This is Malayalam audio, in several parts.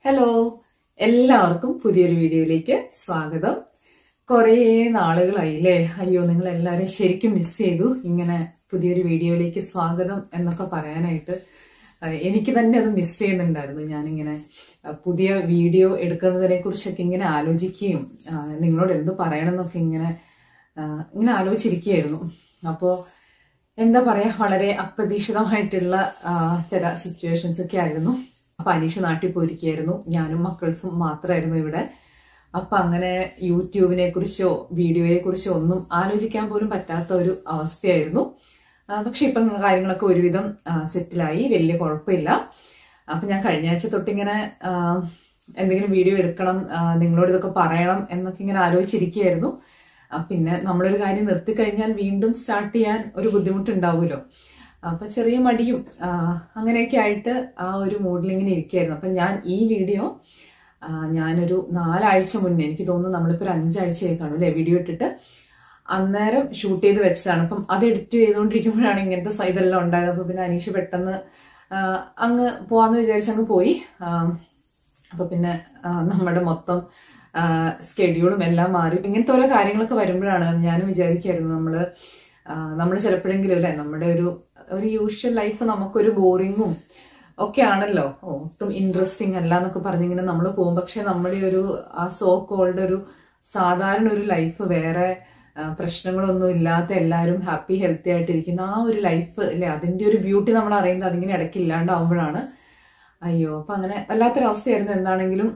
ഹലോ എല്ലാവർക്കും പുതിയൊരു വീഡിയോയിലേക്ക് സ്വാഗതം കുറേ നാളുകളായില്ലേ അയ്യോ നിങ്ങൾ എല്ലാവരും ശരിക്കും മിസ് ചെയ്തു ഇങ്ങനെ പുതിയൊരു വീഡിയോയിലേക്ക് സ്വാഗതം എന്നൊക്കെ പറയാനായിട്ട് അഹ് എനിക്ക് തന്നെ അത് മിസ് ചെയ്യുന്നുണ്ടായിരുന്നു ഞാനിങ്ങനെ അഹ് പുതിയ വീഡിയോ എടുക്കുന്നതിനെ കുറിച്ചൊക്കെ ഇങ്ങനെ ആലോചിക്കുകയും ആഹ് നിങ്ങളോട് എന്ത് പറയണം എന്നൊക്കെ ഇങ്ങനെ ആഹ് ഇങ്ങനെ ആലോചിച്ചിരിക്കുകയായിരുന്നു അപ്പോൾ എന്താ പറയാ വളരെ അപ്രതീക്ഷിതമായിട്ടുള്ള ആഹ് ചില സിറ്റുവേഷൻസ് ഒക്കെ ആയിരുന്നു അപ്പൊ അനീഷ് നാട്ടിൽ പോയിരിക്കുകയായിരുന്നു ഞാനും മക്കൾസും മാത്രമായിരുന്നു ഇവിടെ അപ്പൊ അങ്ങനെ യൂട്യൂബിനെ കുറിച്ചോ വീഡിയോയെ കുറിച്ചോ ഒന്നും ആലോചിക്കാൻ പോലും പറ്റാത്ത ഒരു അവസ്ഥയായിരുന്നു ആ, പക്ഷെ ഇപ്പം കാര്യങ്ങളൊക്കെ ഒരുവിധം സെറ്റിലായി വലിയ കുഴപ്പമില്ല അപ്പൊ ഞാൻ കഴിഞ്ഞ ആഴ്ച തൊട്ടിങ്ങനെ ആ, എന്തെങ്കിലും വീഡിയോ എടുക്കണം ആ, നിങ്ങളോട് ഇതൊക്കെ പറയണം എന്നൊക്കെ ഇങ്ങനെ ആലോചിച്ചിരിക്കുകയായിരുന്നു ആ, പിന്നെ നമ്മളൊരു കാര്യം നിർത്തിക്കഴിഞ്ഞാൽ വീണ്ടും സ്റ്റാർട്ട് ചെയ്യാൻ ഒരു ബുദ്ധിമുട്ടുണ്ടാവുമല്ലോ അപ്പൊ ചെറിയ മടിയും ആ, അങ്ങനെയൊക്കെ ആയിട്ട് ആ ഒരു മൂഡിൽ ഇങ്ങനെ ഇരിക്കുകയായിരുന്നു അപ്പൊ ഞാൻ ഈ വീഡിയോ ആ, ഞാനൊരു നാലാഴ്ച മുന്നേ എനിക്ക് തോന്നുന്നു നമ്മളിപ്പോൾ ഒരു അഞ്ചാഴ്ചയായി കാണും അല്ലേ വീഡിയോ ഇട്ടിട്ട് അന്നേരം ഷൂട്ട് ചെയ്ത് വെച്ചതാണ് അപ്പം അത് എഡിറ്റ് ചെയ്തുകൊണ്ടിരിക്കുമ്പോഴാണ് ഇങ്ങനത്തെ സ- ഇതെല്ലാം ഉണ്ടായത് അപ്പൊ പിന്നെ അനീഷ് പെട്ടെന്ന് ആ, അങ്ങ് പോവാന്ന് വിചാരിച്ച് അങ്ങ് പോയി ആ, അപ്പൊ പിന്നെ ആ, നമ്മുടെ മൊത്തം സ്കെഡ്യൂളും എല്ലാം മാറി ഇപ്പൊ ഇങ്ങനത്തെ ഓരോ കാര്യങ്ങളൊക്കെ വരുമ്പോഴാണ് ഞാനും വിചാരിക്കായിരുന്നു നമ്മള് നമ്മൾ ചിലപ്പോഴെങ്കിലും അല്ലേ നമ്മുടെ ഒരു ഒരു യൂഷ്വൽ ലൈഫ് നമുക്കൊരു ബോറിങ്ങും ഒക്കെ ആണല്ലോ ഓ, ഒട്ടും ഇൻട്രസ്റ്റിംഗ് അല്ല എന്നൊക്കെ പറഞ്ഞിങ്ങനെ നമ്മൾ പോകും പക്ഷെ നമ്മുടെ ഒരു ആ സോ കോൾഡ് ഒരു സാധാരണ ഒരു ലൈഫ് വേറെ ആ, പ്രശ്നങ്ങളൊന്നും ഇല്ലാത്ത എല്ലാവരും ഹാപ്പി ഹെൽത്തി ആയിട്ടിരിക്കുന്ന ആ ഒരു ലൈഫ് അല്ലെ അതിന്റെ ഒരു ബ്യൂട്ടി നമ്മൾ അറിയുന്നത് അതിങ്ങനെ ഇടയ്ക്ക് ഇല്ലാണ്ടാവുമ്പോഴാണ് അയ്യോ അപ്പൊ അങ്ങനെ വല്ലാത്തൊരവസ്ഥയായിരുന്നു എന്താണെങ്കിലും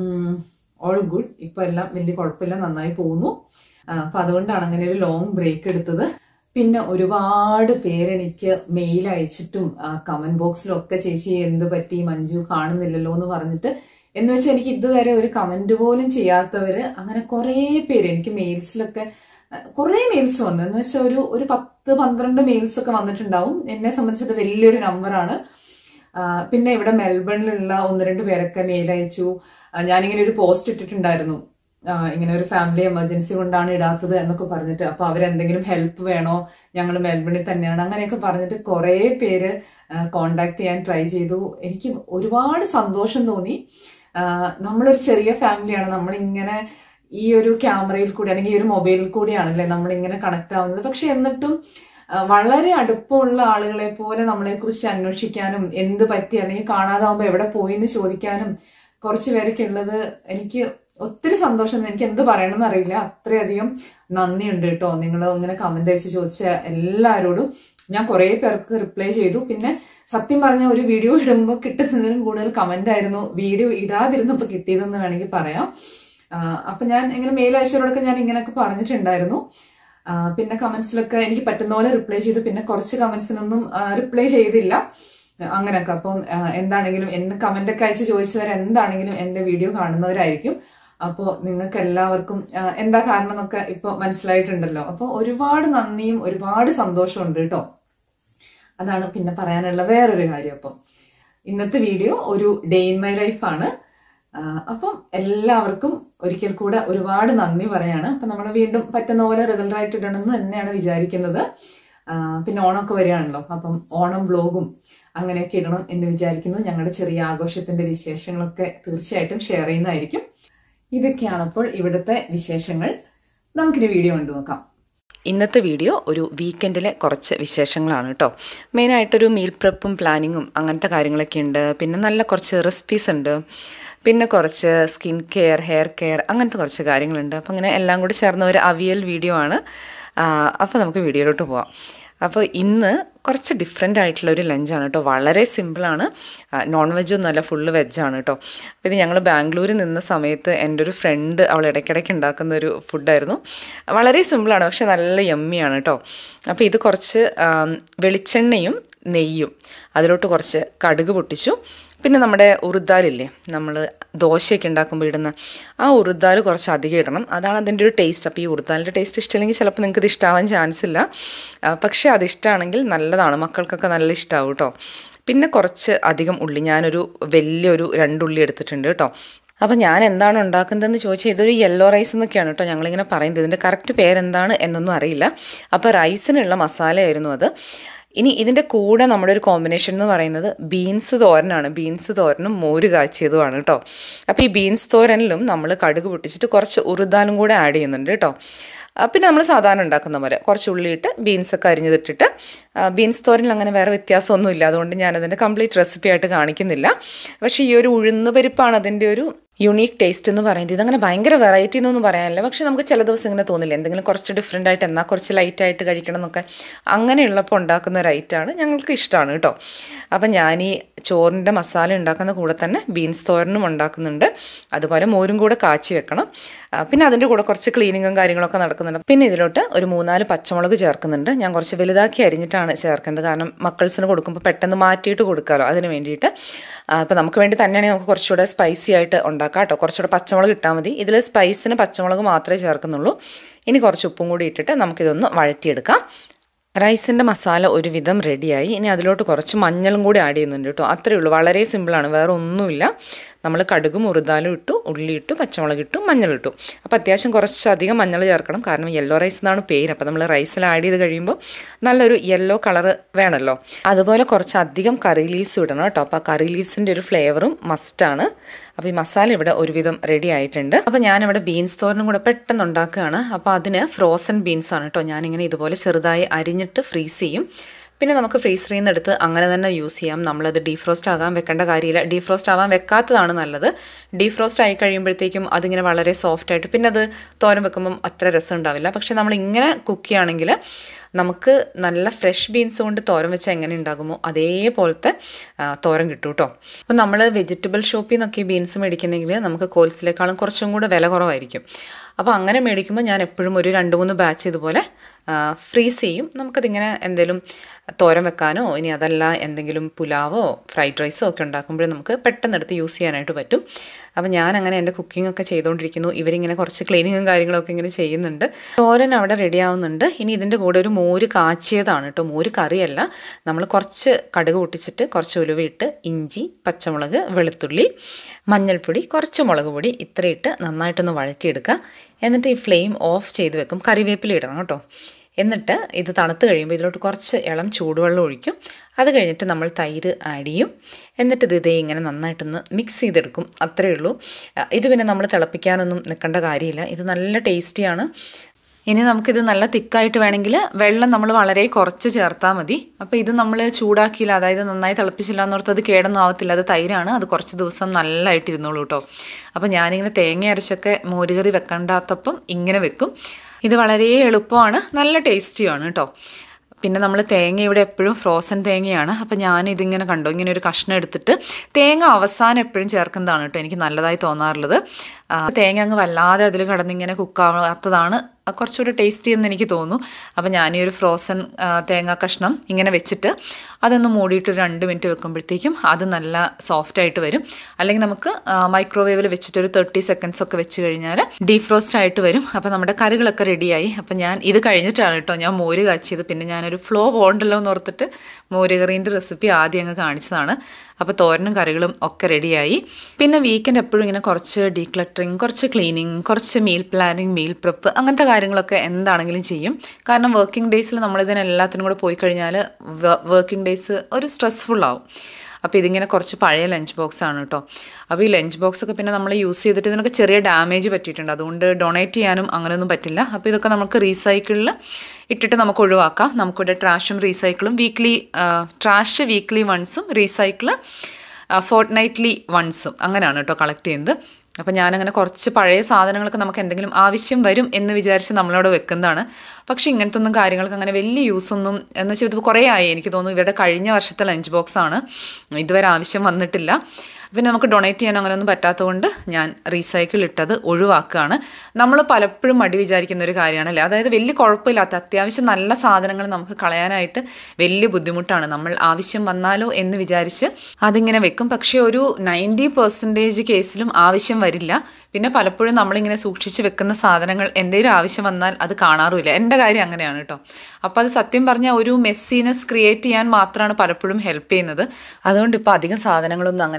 ഓൾ ഗുഡ് ഇപ്പൊ എല്ലാം വലിയ കുഴപ്പമില്ല നന്നായി പോകുന്നു ആ, അപ്പൊ അതുകൊണ്ടാണ് അങ്ങനെ ഒരു ലോങ് ബ്രേക്ക് എടുത്തത് പിന്നെ ഒരുപാട് പേരെനിക്ക് മെയിൽ അയച്ചിട്ടും കമന്റ് ബോക്സിലും ഒക്കെ ചേച്ചി എന്ത് പറ്റി മഞ്ജു കാണുന്നില്ലല്ലോ എന്ന് പറഞ്ഞിട്ട് എന്ന് വെച്ചാൽ എനിക്ക് ഇതുവരെ ഒരു കമന്റ് പോലും ചെയ്യാത്തവര് അങ്ങനെ കുറേ പേര് എനിക്ക് മെയിൽസിലൊക്കെ കുറെ മെയിൽസ് വന്നു എന്ന് വെച്ചാൽ ഒരു ഒരു പത്ത് പന്ത്രണ്ട് മെയിൽസ് ഒക്കെ വന്നിട്ടുണ്ടാവും എന്നെ സംബന്ധിച്ചത് വലിയൊരു നമ്പറാണ് പിന്നെ ഇവിടെ മെൽബണിലുള്ള ഒന്ന് രണ്ട് പേരൊക്കെ മെയിൽ അയച്ചു ആ, ഞാനിങ്ങനെ ഒരു പോസ്റ്റ് ഇട്ടിട്ടുണ്ടായിരുന്നു ആ, ഇങ്ങനെ ഒരു ഫാമിലി എമർജൻസി കൊണ്ടാണ് ഇടാത്തത് എന്നൊക്കെ പറഞ്ഞിട്ട് അപ്പൊ അവരെന്തെങ്കിലും ഹെൽപ്പ് വേണോ ഞങ്ങൾ മെൽബണിൽ തന്നെയാണ് അങ്ങനെയൊക്കെ പറഞ്ഞിട്ട് കുറെ പേര് കോണ്ടാക്ട് ചെയ്യാൻ ട്രൈ ചെയ്തു എനിക്ക് ഒരുപാട് സന്തോഷം തോന്നി ആ, നമ്മളൊരു ചെറിയ ഫാമിലിയാണ് നമ്മളിങ്ങനെ ഈ ഒരു ക്യാമറയിൽ കൂടി അല്ലെങ്കിൽ ഈ ഒരു മൊബൈലിൽ കൂടിയാണല്ലേ നമ്മളിങ്ങനെ കണക്ട് ആവുന്നത് പക്ഷെ എന്നിട്ടും ആ, വളരെ അടുപ്പമുള്ള ആളുകളെ പോലെ നമ്മളെ കുറിച്ച് അന്വേഷിക്കാനും എന്ത് പറ്റി അല്ലെങ്കിൽ കാണാതാവുമ്പോ എവിടെ പോയി എന്ന് ചോദിക്കാനും കുറച്ച് പേരൊക്കെ ഉള്ളത് എനിക്ക് ഒത്തിരി സന്തോഷം എനിക്ക് എന്ത് പറയണമെന്ന് അറിയില്ല അത്രയധികം നന്ദിയുണ്ട് കേട്ടോ നിങ്ങൾ ഇങ്ങനെ കമന്റ് അയച്ച് ചോദിച്ച എല്ലാവരോടും ഞാൻ കുറെ പേർക്ക് റിപ്ലൈ ചെയ്തു പിന്നെ സത്യം പറഞ്ഞ ഒരു വീഡിയോ ഇടുമ്പോൾ കിട്ടുന്നതിനും കൂടുതൽ കമന്റ് ആയിരുന്നു വീഡിയോ ഇടാതിരുന്നപ്പോൾ കിട്ടിയതെന്ന് വേണമെങ്കിൽ പറയാം ആ, അപ്പൊ ഞാൻ ഇങ്ങനെ മെയിൽ അയച്ചവരോടൊക്കെ ഞാൻ ഇങ്ങനെയൊക്കെ പറഞ്ഞിട്ടുണ്ടായിരുന്നു ആ, പിന്നെ കമന്റ്സിലൊക്കെ എനിക്ക് പറ്റുന്ന പോലെ റിപ്ലൈ ചെയ്തു പിന്നെ കുറച്ച് കമന്റ്സിനൊന്നും റിപ്ലൈ ചെയ്തില്ല അങ്ങനെയൊക്കെ അപ്പം ആ, എന്താണെങ്കിലും എന്നെ കമന്റ് ഒക്കെ അയച്ച് ചോദിച്ചവർ എന്താണെങ്കിലും എന്റെ വീഡിയോ കാണുന്നവരായിരിക്കും അപ്പോൾ നിങ്ങൾക്ക് എല്ലാവർക്കും ആ, എന്താ കാരണം എന്നൊക്കെ ഇപ്പൊ മനസ്സിലായിട്ടുണ്ടല്ലോ അപ്പോൾ ഒരുപാട് നന്ദിയും ഒരുപാട് സന്തോഷമുണ്ട് കേട്ടോ അതാണ് പിന്നെ പറയാനുള്ള വേറൊരു കാര്യം അപ്പം ഇന്നത്തെ വീഡിയോ ഒരു ഡേ ഇൻ മൈ ലൈഫ് ആണ് ആ, അപ്പം എല്ലാവർക്കും ഒരിക്കൽ കൂടെ ഒരുപാട് നന്ദി പറയാണ് അപ്പൊ നമ്മൾ വീണ്ടും പറ്റുന്ന പോലെ റെഗുലർ ആയിട്ട് ഇടണമെന്ന് തന്നെയാണ് വിചാരിക്കുന്നത് ആ, പിന്നെ ഓണമൊക്കെ വരികയാണല്ലോ അപ്പം ഓണം വ്ലോഗും അങ്ങനെയൊക്കെ ഇടണം എന്ന് വിചാരിക്കുന്നു ഞങ്ങളുടെ ചെറിയ ആഘോഷത്തിന്റെ വിശേഷങ്ങളൊക്കെ തീർച്ചയായിട്ടും ഷെയർ ചെയ്യുന്നതായിരിക്കും ഇതൊക്കെയാണ് അപ്പോൾ ഇവിടുത്തെ വിശേഷങ്ങൾ നമുക്കിനി വീഡിയോ കണ്ടു നോക്കാം ഇന്നത്തെ വീഡിയോ ഒരു വീക്കെൻഡിലെ കുറച്ച് വിശേഷങ്ങളാണ് കേട്ടോ മെയിനായിട്ടൊരു മീൽ പ്രെപ്പും പ്ലാനിങ്ങും അങ്ങനത്തെ കാര്യങ്ങളൊക്കെ ഉണ്ട് പിന്നെ നല്ല കുറച്ച് റെസിപ്പീസ് ഉണ്ട് പിന്നെ കുറച്ച് സ്കിൻ കെയർ ഹെയർ കെയർ അങ്ങനത്തെ കുറച്ച് കാര്യങ്ങളുണ്ട് അപ്പം അങ്ങനെ എല്ലാം കൂടി ചേർന്ന ഒരു അവിയൽ വീഡിയോ ആണ് അപ്പോൾ നമുക്ക് വീഡിയോയിലോട്ട് പോവാം അപ്പോൾ ഇന്ന് കുറച്ച് ഡിഫറെൻ്റ് ആയിട്ടുള്ള ഒരു ലഞ്ചാണ് കേട്ടോ വളരെ സിമ്പിളാണ് നോൺ വെജ് ഒന്നുമല്ല ഫുള്ള് വെജാണ് കേട്ടോ അപ്പോൾ ഇത് ഞങ്ങൾ ബാംഗ്ലൂരിൽ നിന്ന സമയത്ത് എൻ്റെ ഒരു ഫ്രണ്ട് അവൾ ഇടയ്ക്കിടയ്ക്ക് ഉണ്ടാക്കുന്ന ഒരു ഫുഡായിരുന്നു വളരെ സിമ്പിളാണ് പക്ഷെ നല്ല യമ്മിയാണ് കേട്ടോ അപ്പോൾ ഇത് കുറച്ച് ആം, വെളിച്ചെണ്ണയും നെയ്യും അതിലോട്ട് കുറച്ച് കടുക് പൊട്ടിച്ചു പിന്നെ നമ്മുടെ ഉറുദാലില്ലേ നമ്മൾ ദോശയൊക്കെ ഉണ്ടാക്കുമ്പോൾ ഇടുന്ന ആ ഉറുദാൽ കുറച്ച് അധികം ഇടണം അതാണ് അതിൻ്റെ ഒരു ടേസ്റ്റ് അപ്പോൾ ഈ ഉറുദാലിൻ്റെ ടേസ്റ്റ് ഇഷ്ടമില്ലെങ്കിൽ ചിലപ്പോൾ നിങ്ങൾക്ക് ഇത് ഇഷ്ടമാവാൻ ചാൻസ് ഇല്ല ആ, പക്ഷേ അത് ഇഷ്ടമാണെങ്കിൽ നല്ലതാണ് മക്കൾക്കൊക്കെ നല്ല ഇഷ്ടമാവും കേട്ടോ പിന്നെ കുറച്ച് അധികം ഉള്ളി ഞാനൊരു വലിയൊരു രണ്ടുള്ളി എടുത്തിട്ടുണ്ട് കേട്ടോ അപ്പോൾ ഞാൻ എന്താണ് ഉണ്ടാക്കുന്നതെന്ന് ചോദിച്ചാൽ ഇതൊരു യെല്ലോ റൈസ് എന്നൊക്കെയാണ് കേട്ടോ ഞങ്ങളിങ്ങനെ പറയുന്നത് ഇതിൻ്റെ കറക്റ്റ് പേരെന്താണ് എന്നൊന്നും അറിയില്ല അപ്പോൾ റൈസിനുള്ള മസാലയായിരുന്നു അത് ഇനി ഇതിൻ്റെ കൂടെ നമ്മുടെ ഒരു കോമ്പിനേഷൻ എന്ന് പറയുന്നത് ബീൻസ് തോരനാണ് ബീൻസ് തോരനും മോര് കാച്ചിയതുമാണ് കേട്ടോ അപ്പോൾ ഈ ബീൻസ് തോരനിലും നമ്മൾ കടുക് പൊട്ടിച്ചിട്ട് കുറച്ച് ഉറുദാനും കൂടെ ആഡ് ചെയ്യുന്നുണ്ട് കേട്ടോ ആ, പിന്നെ നമ്മൾ സാധാരണ ഉണ്ടാക്കുന്ന പോലെ കുറച്ച് ഉള്ളിയിട്ട് ബീൻസൊക്കെ അരിഞ്ഞതിട്ടിട്ട് ആ, ബീൻസ് തോരനിൽ അങ്ങനെ വേറെ വ്യത്യാസമൊന്നുമില്ല അതുകൊണ്ട് ഞാനതിൻ്റെ കംപ്ലീറ്റ് റെസിപ്പി ആയിട്ട് കാണിക്കുന്നില്ല പക്ഷേ ഈ ഒരു ഉഴുന്ന് പരിപ്പാണ് അതിൻ്റെ ഒരു യുണീക്ക് ടേസ്റ്റ് എന്ന് പറയുന്നത് ഇതങ്ങനെ ഭയങ്കര വെറൈറ്റി എന്നൊന്നും പറയാനില്ല പക്ഷേ നമുക്ക് ചില ദിവസം ഇങ്ങനെ തോന്നില്ല എന്തെങ്കിലും കുറച്ച് ഡിഫറെൻ്റ് ആയിട്ട് എന്നാൽ കുറച്ച് ലൈറ്റായിട്ട് കഴിക്കണം എന്നൊക്കെ അങ്ങനെയുള്ളപ്പോൾ ഉണ്ടാക്കുന്ന ഒരു ഐറ്റമാണ് ഞങ്ങൾക്ക് ഇഷ്ടമാണ് കേട്ടോ അപ്പം ഞാൻ ഈ ചോറിൻ്റെ മസാല ഉണ്ടാക്കുന്ന കൂടെ തന്നെ ബീൻസ് തോരനും ഉണ്ടാക്കുന്നുണ്ട് അതുപോലെ മോരും കൂടെ കാച്ചി വെക്കണം ആ, പിന്നെ അതിൻ്റെ കൂടെ കുറച്ച് ക്ലീനിങ്ങും കാര്യങ്ങളൊക്കെ നടക്കുന്നുണ്ട് പിന്നെ ഇതിലോട്ട് ഒരു മൂന്നാല് പച്ചമുളക് ചേർക്കുന്നുണ്ട് ഞാൻ കുറച്ച് വലുതാക്കി അരിഞ്ഞിട്ടാണ് ചേർക്കുന്നത് കാരണം മക്കൾസിന് കൊടുക്കുമ്പോൾ പെട്ടെന്ന് മാറ്റിയിട്ട് കൊടുക്കാമല്ലോ അതിന് വേണ്ടിയിട്ട് അപ്പോൾ നമുക്ക് വേണ്ടി തന്നെയാണെങ്കിൽ നമുക്ക് കുറച്ചുകൂടെ സ്പൈസി ആയിട്ട് ഉണ്ടാക്കാം കേട്ടോ കുറച്ചുകൂടെ പച്ചമുളക് ഇട്ടാൽ മതി ഇതിൽ സ്പൈസിന് പച്ചമുളക് മാത്രമേ ചേർക്കുന്നുള്ളൂ ഇനി കുറച്ച് ഉപ്പും കൂടി ഇട്ടിട്ട് നമുക്കിതൊന്ന് വഴറ്റിയെടുക്കാം റൈസിൻ്റെ മസാല ഒരുവിധം റെഡിയായി ഇനി അതിലോട്ട് കുറച്ച് മഞ്ഞളും കൂടി ആഡ് ചെയ്യുന്നുണ്ട് കേട്ടോ അത്രയേ ഉള്ളൂ വളരെ സിമ്പിളാണ് വേറെ ഒന്നുമില്ല നമ്മൾ കടുകും ഉറുദാലും ഇട്ടു ഉള്ളി ഇട്ടു പച്ചമുളക് ഇട്ടു മഞ്ഞളിട്ടു അപ്പോൾ അത്യാവശ്യം കുറച്ചധികം മഞ്ഞൾ ചേർക്കണം കാരണം യെല്ലോ റൈസ് എന്നാണ് പേര് അപ്പോൾ നമ്മൾ റൈസിൽ ആഡ് ചെയ്ത് കഴിയുമ്പോൾ നല്ലൊരു യെല്ലോ കളറ് വേണമല്ലോ അതുപോലെ കുറച്ചധികം കറി ലീവ്സ് ഇടണം കേട്ടോ അപ്പോൾ ആ കറി ലീവ്സിൻ്റെ ഒരു ഫ്ലേവറും മസ്റ്റാണ് അപ്പോൾ ഈ മസാല ഇവിടെ ഒരുവിധം റെഡി ആയിട്ടുണ്ട് അപ്പോൾ ഞാനിവിടെ ബീൻസ് തോരനും കൂടെ പെട്ടെന്ന് ഉണ്ടാക്കുകയാണ് അപ്പോൾ അതിന് ഫ്രോസൺ ബീൻസ് ആണ് കേട്ടോ ഞാനിങ്ങനെ ഇതുപോലെ ചെറുതായി അരിഞ്ഞിട്ട് ഫ്രീസ് ചെയ്യും പിന്നെ നമുക്ക് ഫ്രീസറിൽ നിന്ന് എടുത്ത് അങ്ങനെ തന്നെ യൂസ് ചെയ്യാം നമ്മളത് ഡീഫ്രോസ്റ്റ് ആകാൻ വെക്കേണ്ട കാര്യമില്ല ഡീഫ്രോസ്റ്റ് ആവാൻ വെക്കാത്തതാണ് നല്ലത് ഡീഫ്രോസ്റ്റ് ആയി കഴിയുമ്പോഴത്തേക്കും അതിങ്ങനെ വളരെ സോഫ്റ്റ് ആയിട്ട് പിന്നെ അത് തോരൻ വെക്കുമ്പം അത്ര രസം ഉണ്ടാവില്ല പക്ഷെ നമ്മൾ ഇങ്ങനെ കുക്ക് ചെയ്യുകയാണെങ്കിൽ നമുക്ക് നല്ല ഫ്രഷ് ബീൻസ് കൊണ്ട് തോരൻ വെച്ചാൽ എങ്ങനെ ഉണ്ടാകുമോ അതേപോലത്തെ ആ, തോരൻ കിട്ടും കേട്ടോ അപ്പോൾ നമ്മൾ വെജിറ്റബിൾ ഷോപ്പിൽ നിന്നൊക്കെ ബീൻസ് മേടിക്കുന്നെങ്കിൽ നമുക്ക് കോൾസിലേക്കാളും കുറച്ചും കൂടെ വില കുറവായിരിക്കും അപ്പോൾ അങ്ങനെ മേടിക്കുമ്പോൾ ഞാൻ എപ്പോഴും ഒരു രണ്ട് മൂന്ന് ബാച്ച് ഇതുപോലെ ഫ്രീസ് ചെയ്യും നമുക്കതിങ്ങനെ എന്തെങ്കിലും തോരൻ വെക്കാനോ ഇനി അതല്ല എന്തെങ്കിലും പുലാവോ ഫ്രൈഡ് റൈസോ ഒക്കെ ഉണ്ടാക്കുമ്പോഴും നമുക്ക് പെട്ടെന്ന് എടുത്ത് യൂസ് ചെയ്യാനായിട്ട് പറ്റും അപ്പോൾ ഞാൻ അങ്ങനെ എൻ്റെ കുക്കിംഗ് ഒക്കെ ചെയ്തുകൊണ്ടിരിക്കുന്നു ഇവരിങ്ങനെ കുറച്ച് ക്ലീനിങ്ങും കാര്യങ്ങളൊക്കെ ഇങ്ങനെ ചെയ്യുന്നുണ്ട് തോരൻ അവിടെ റെഡി ആവുന്നുണ്ട് ഇനി ഇതിൻ്റെ കൂടെ ഒരു മോര് കാച്ചിയതാണ് കേട്ടോ മോര് കറിയല്ല നമ്മൾ കുറച്ച് കടുക് പൊട്ടിച്ചിട്ട് കുറച്ച് ഉലുവയിട്ട് ഇഞ്ചി പച്ചമുളക് വെളുത്തുള്ളി മഞ്ഞൾപ്പൊടി കുറച്ച് മുളക് പൊടി ഇത്രയിട്ട് നന്നായിട്ടൊന്ന് വഴറ്റിയെടുക്കുക എന്നിട്ട് ഈ ഫ്ലെയിം ഓഫ് ചെയ്ത് വെക്കും കറിവേപ്പില ഇടണം കേട്ടോ എന്നിട്ട് ഇത് തണുത്ത് കഴിയുമ്പോൾ ഇതിലോട്ട് കുറച്ച് ഇളം ചൂടുവെള്ളം ഒഴിക്കും അത് കഴിഞ്ഞിട്ട് നമ്മൾ തൈര് ആഡ് ചെയ്യും എന്നിട്ട് ഇത് ഇതേ ഇങ്ങനെ നന്നായിട്ടൊന്ന് മിക്സ് ചെയ്തെടുക്കും അത്രയേ ഉള്ളൂ അഹ് ഇത് പിന്നെ നമ്മൾ തിളപ്പിക്കാനൊന്നും നിൽക്കേണ്ട കാര്യമില്ല ഇത് നല്ല ടേസ്റ്റിയാണ് ഇനി നമുക്കിത് നല്ല തിക്കായിട്ട് വേണമെങ്കിൽ വെള്ളം നമ്മൾ വളരെ കുറച്ച് ചേർത്താൽ മതി അപ്പോൾ ഇത് നമ്മൾ ചൂടാക്കിയില്ല അതായത് നന്നായി തിളപ്പിച്ചില്ല എന്നോർത്ത് അത് കേടൊന്നും ആവത്തില്ല അത് തൈരാണ് അത് കുറച്ച് ദിവസം നല്ലതായിട്ട് ഇരുന്നോളൂ കേട്ടോ അപ്പോൾ ഞാനിങ്ങനെ തേങ്ങ അരച്ചൊക്കെ മോരുകറി വെക്കണ്ടാത്തപ്പം ഇങ്ങനെ വെക്കും ഇത് വളരെ എളുപ്പമാണ് നല്ല ടേസ്റ്റിയാണ് കേട്ടോ പിന്നെ നമ്മൾ തേങ്ങ ഇവിടെ എപ്പോഴും ഫ്രോസൺ തേങ്ങയാണ് അപ്പോൾ ഞാൻ ഇതിങ്ങനെ കണ്ടു ഇങ്ങനെ ഒരു കഷ്ണം എടുത്തിട്ട് തേങ്ങ അവസാനം എപ്പോഴും ചേർക്കുന്നതാണ് കേട്ടോ എനിക്ക് നല്ലതായി തോന്നാറുള്ളത് ആ, തേങ്ങ അങ്ങ് വല്ലാതെ അതിൽ കിടന്നിങ്ങനെ കുക്കാവാത്തതാണ് കുറച്ചുകൂടി ടേസ്റ്റി എന്ന് എനിക്ക് തോന്നുന്നു അപ്പോൾ ഞാൻ ഈ ഒരു ഫ്രോസൺ തേങ്ങ കഷ്ണം ഇങ്ങനെ വെച്ചിട്ട് അതൊന്ന് മൂടിയിട്ട് ഒരു രണ്ട് മിനിറ്റ് വെക്കുമ്പോഴത്തേക്കും അത് നല്ല സോഫ്റ്റ് ആയിട്ട് വരും അല്ലെങ്കിൽ നമുക്ക് മൈക്രോവേവിൽ വെച്ചിട്ട് ഒരു തേർട്ടി സെക്കൻഡ്സ് ഒക്കെ വെച്ച് കഴിഞ്ഞാൽ ഡീഫ്രോസ്റ്റ് ആയിട്ട് വരും അപ്പോൾ നമ്മുടെ കറികളൊക്കെ റെഡിയായി അപ്പോൾ ഞാൻ ഇത് കഴിഞ്ഞിട്ടാണ് കേട്ടോ ഞാൻ മോര് കാച്ചിയത് പിന്നെ ഞാനൊരു ഫ്ലോ പോകണ്ടല്ലോ എന്ന് ഓർത്തിട്ട് മോര് കറീൻ്റെ റെസിപ്പി ആദ്യം അങ്ങ് കാണിച്ചതാണ് അപ്പോൾ തോരനും കറികളും ഒക്കെ റെഡിയായി പിന്നെ വീക്കെൻഡ് എപ്പോഴും ഇങ്ങനെ കുറച്ച് ഡീക്ലട്ടറിങ് കുറച്ച് ക്ലീനിങ് കുറച്ച് മീൽ പ്ലാനിങ് മീൽ പ്രിപ്പ് അങ്ങനത്തെ കാര്യങ്ങളൊക്കെ എന്താണെങ്കിലും ചെയ്യും കാരണം വർക്കിംഗ് ഡേയ്സിൽ നമ്മളിതിനെല്ലാത്തിനും കൂടെ പോയി കഴിഞ്ഞാൽ വർക്കിംഗ് ഡേയ്സ് ഒരു സ്ട്രെസ്ഫുൾ ആവും അപ്പോൾ ഇതിങ്ങനെ കുറച്ച് പഴയ ലഞ്ച് ബോക്സ് ആണ് കേട്ടോ അപ്പോൾ ഈ ലഞ്ച് ബോക്സ് ഒക്കെ പിന്നെ നമ്മൾ യൂസ് ചെയ്തിട്ട് ഇതിനൊക്കെ ചെറിയ ഡാമേജ് പറ്റിയിട്ടുണ്ട് അതുകൊണ്ട് ഡൊണേറ്റ് ചെയ്യാനും അങ്ങനെയൊന്നും പറ്റില്ല അപ്പോൾ ഇതൊക്കെ നമുക്ക് റീസൈക്കിളിൽ ഇട്ടിട്ട് നമുക്ക് ഒഴിവാക്കാം നമുക്കിവിടെ ട്രാഷും റീസൈക്കിളും വീക്ക്ലി ട്രാഷ് വീക്ക്ലി വൺസും റീസൈക്കിള് ഫോർട്ട് നൈറ്റ്ലി വൺസും അങ്ങനെയാണ് കേട്ടോ കളക്ട് ചെയ്യുന്നത് അപ്പം ഞാനങ്ങനെ കുറച്ച് പഴയ സാധനങ്ങളൊക്കെ നമുക്ക് എന്തെങ്കിലും ആവശ്യം വരും എന്ന് വിചാരിച്ച് നമ്മളവിടെ വെക്കുന്നതാണ് പക്ഷേ ഇങ്ങനത്തെ ഒന്നും കാര്യങ്ങൾക്ക് അങ്ങനെ വലിയ യൂസൊന്നും എന്ന് വെച്ചാൽ ഇത് കുറേ ആയി എനിക്ക് തോന്നുന്നു ഇവരുടെ കഴിഞ്ഞ വർഷത്തെ ലഞ്ച് ബോക്സ് ആണ് ഇതുവരെ ആവശ്യം വന്നിട്ടില്ല പിന്നെ നമുക്ക് ഡൊണേറ്റ് ചെയ്യാൻ അങ്ങനെയൊന്നും പറ്റാത്തതുകൊണ്ട് ഞാൻ റീസൈക്കിൾ ഇട്ടത് ഒഴിവാക്കുകയാണ് നമ്മൾ പലപ്പോഴും മടി വിചാരിക്കുന്ന ഒരു കാര്യമാണല്ലേ അതായത് വലിയ കുഴപ്പമില്ലാത്ത അത്യാവശ്യം നല്ല സാധനങ്ങൾ നമുക്ക് കളയാനായിട്ട് വലിയ ബുദ്ധിമുട്ടാണ് നമ്മൾ ആവശ്യം വന്നാലോ എന്ന് വിചാരിച്ച് അതിങ്ങനെ വെക്കും പക്ഷേ ഒരു നയൻറ്റി പെർസെൻറ്റേജ് കേസിലും ആവശ്യം വരില്ല പിന്നെ പലപ്പോഴും നമ്മളിങ്ങനെ സൂക്ഷിച്ച് വെക്കുന്ന സാധനങ്ങൾ എന്തെങ്കിലും ആവശ്യം വന്നാൽ അത് കാണാറുമില്ല എൻ്റെ കാര്യം അങ്ങനെയാണ് കേട്ടോ അപ്പോൾ അത് സത്യം പറഞ്ഞാൽ ഒരു മെസ്സിനെസ് ക്രിയേറ്റ് ചെയ്യാൻ മാത്രമാണ് പലപ്പോഴും ഹെൽപ്പ് ചെയ്യുന്നത് അതുകൊണ്ട് ഇപ്പോൾ അധികം സാധനങ്ങളൊന്നും അങ്ങനെ കൂട്ടി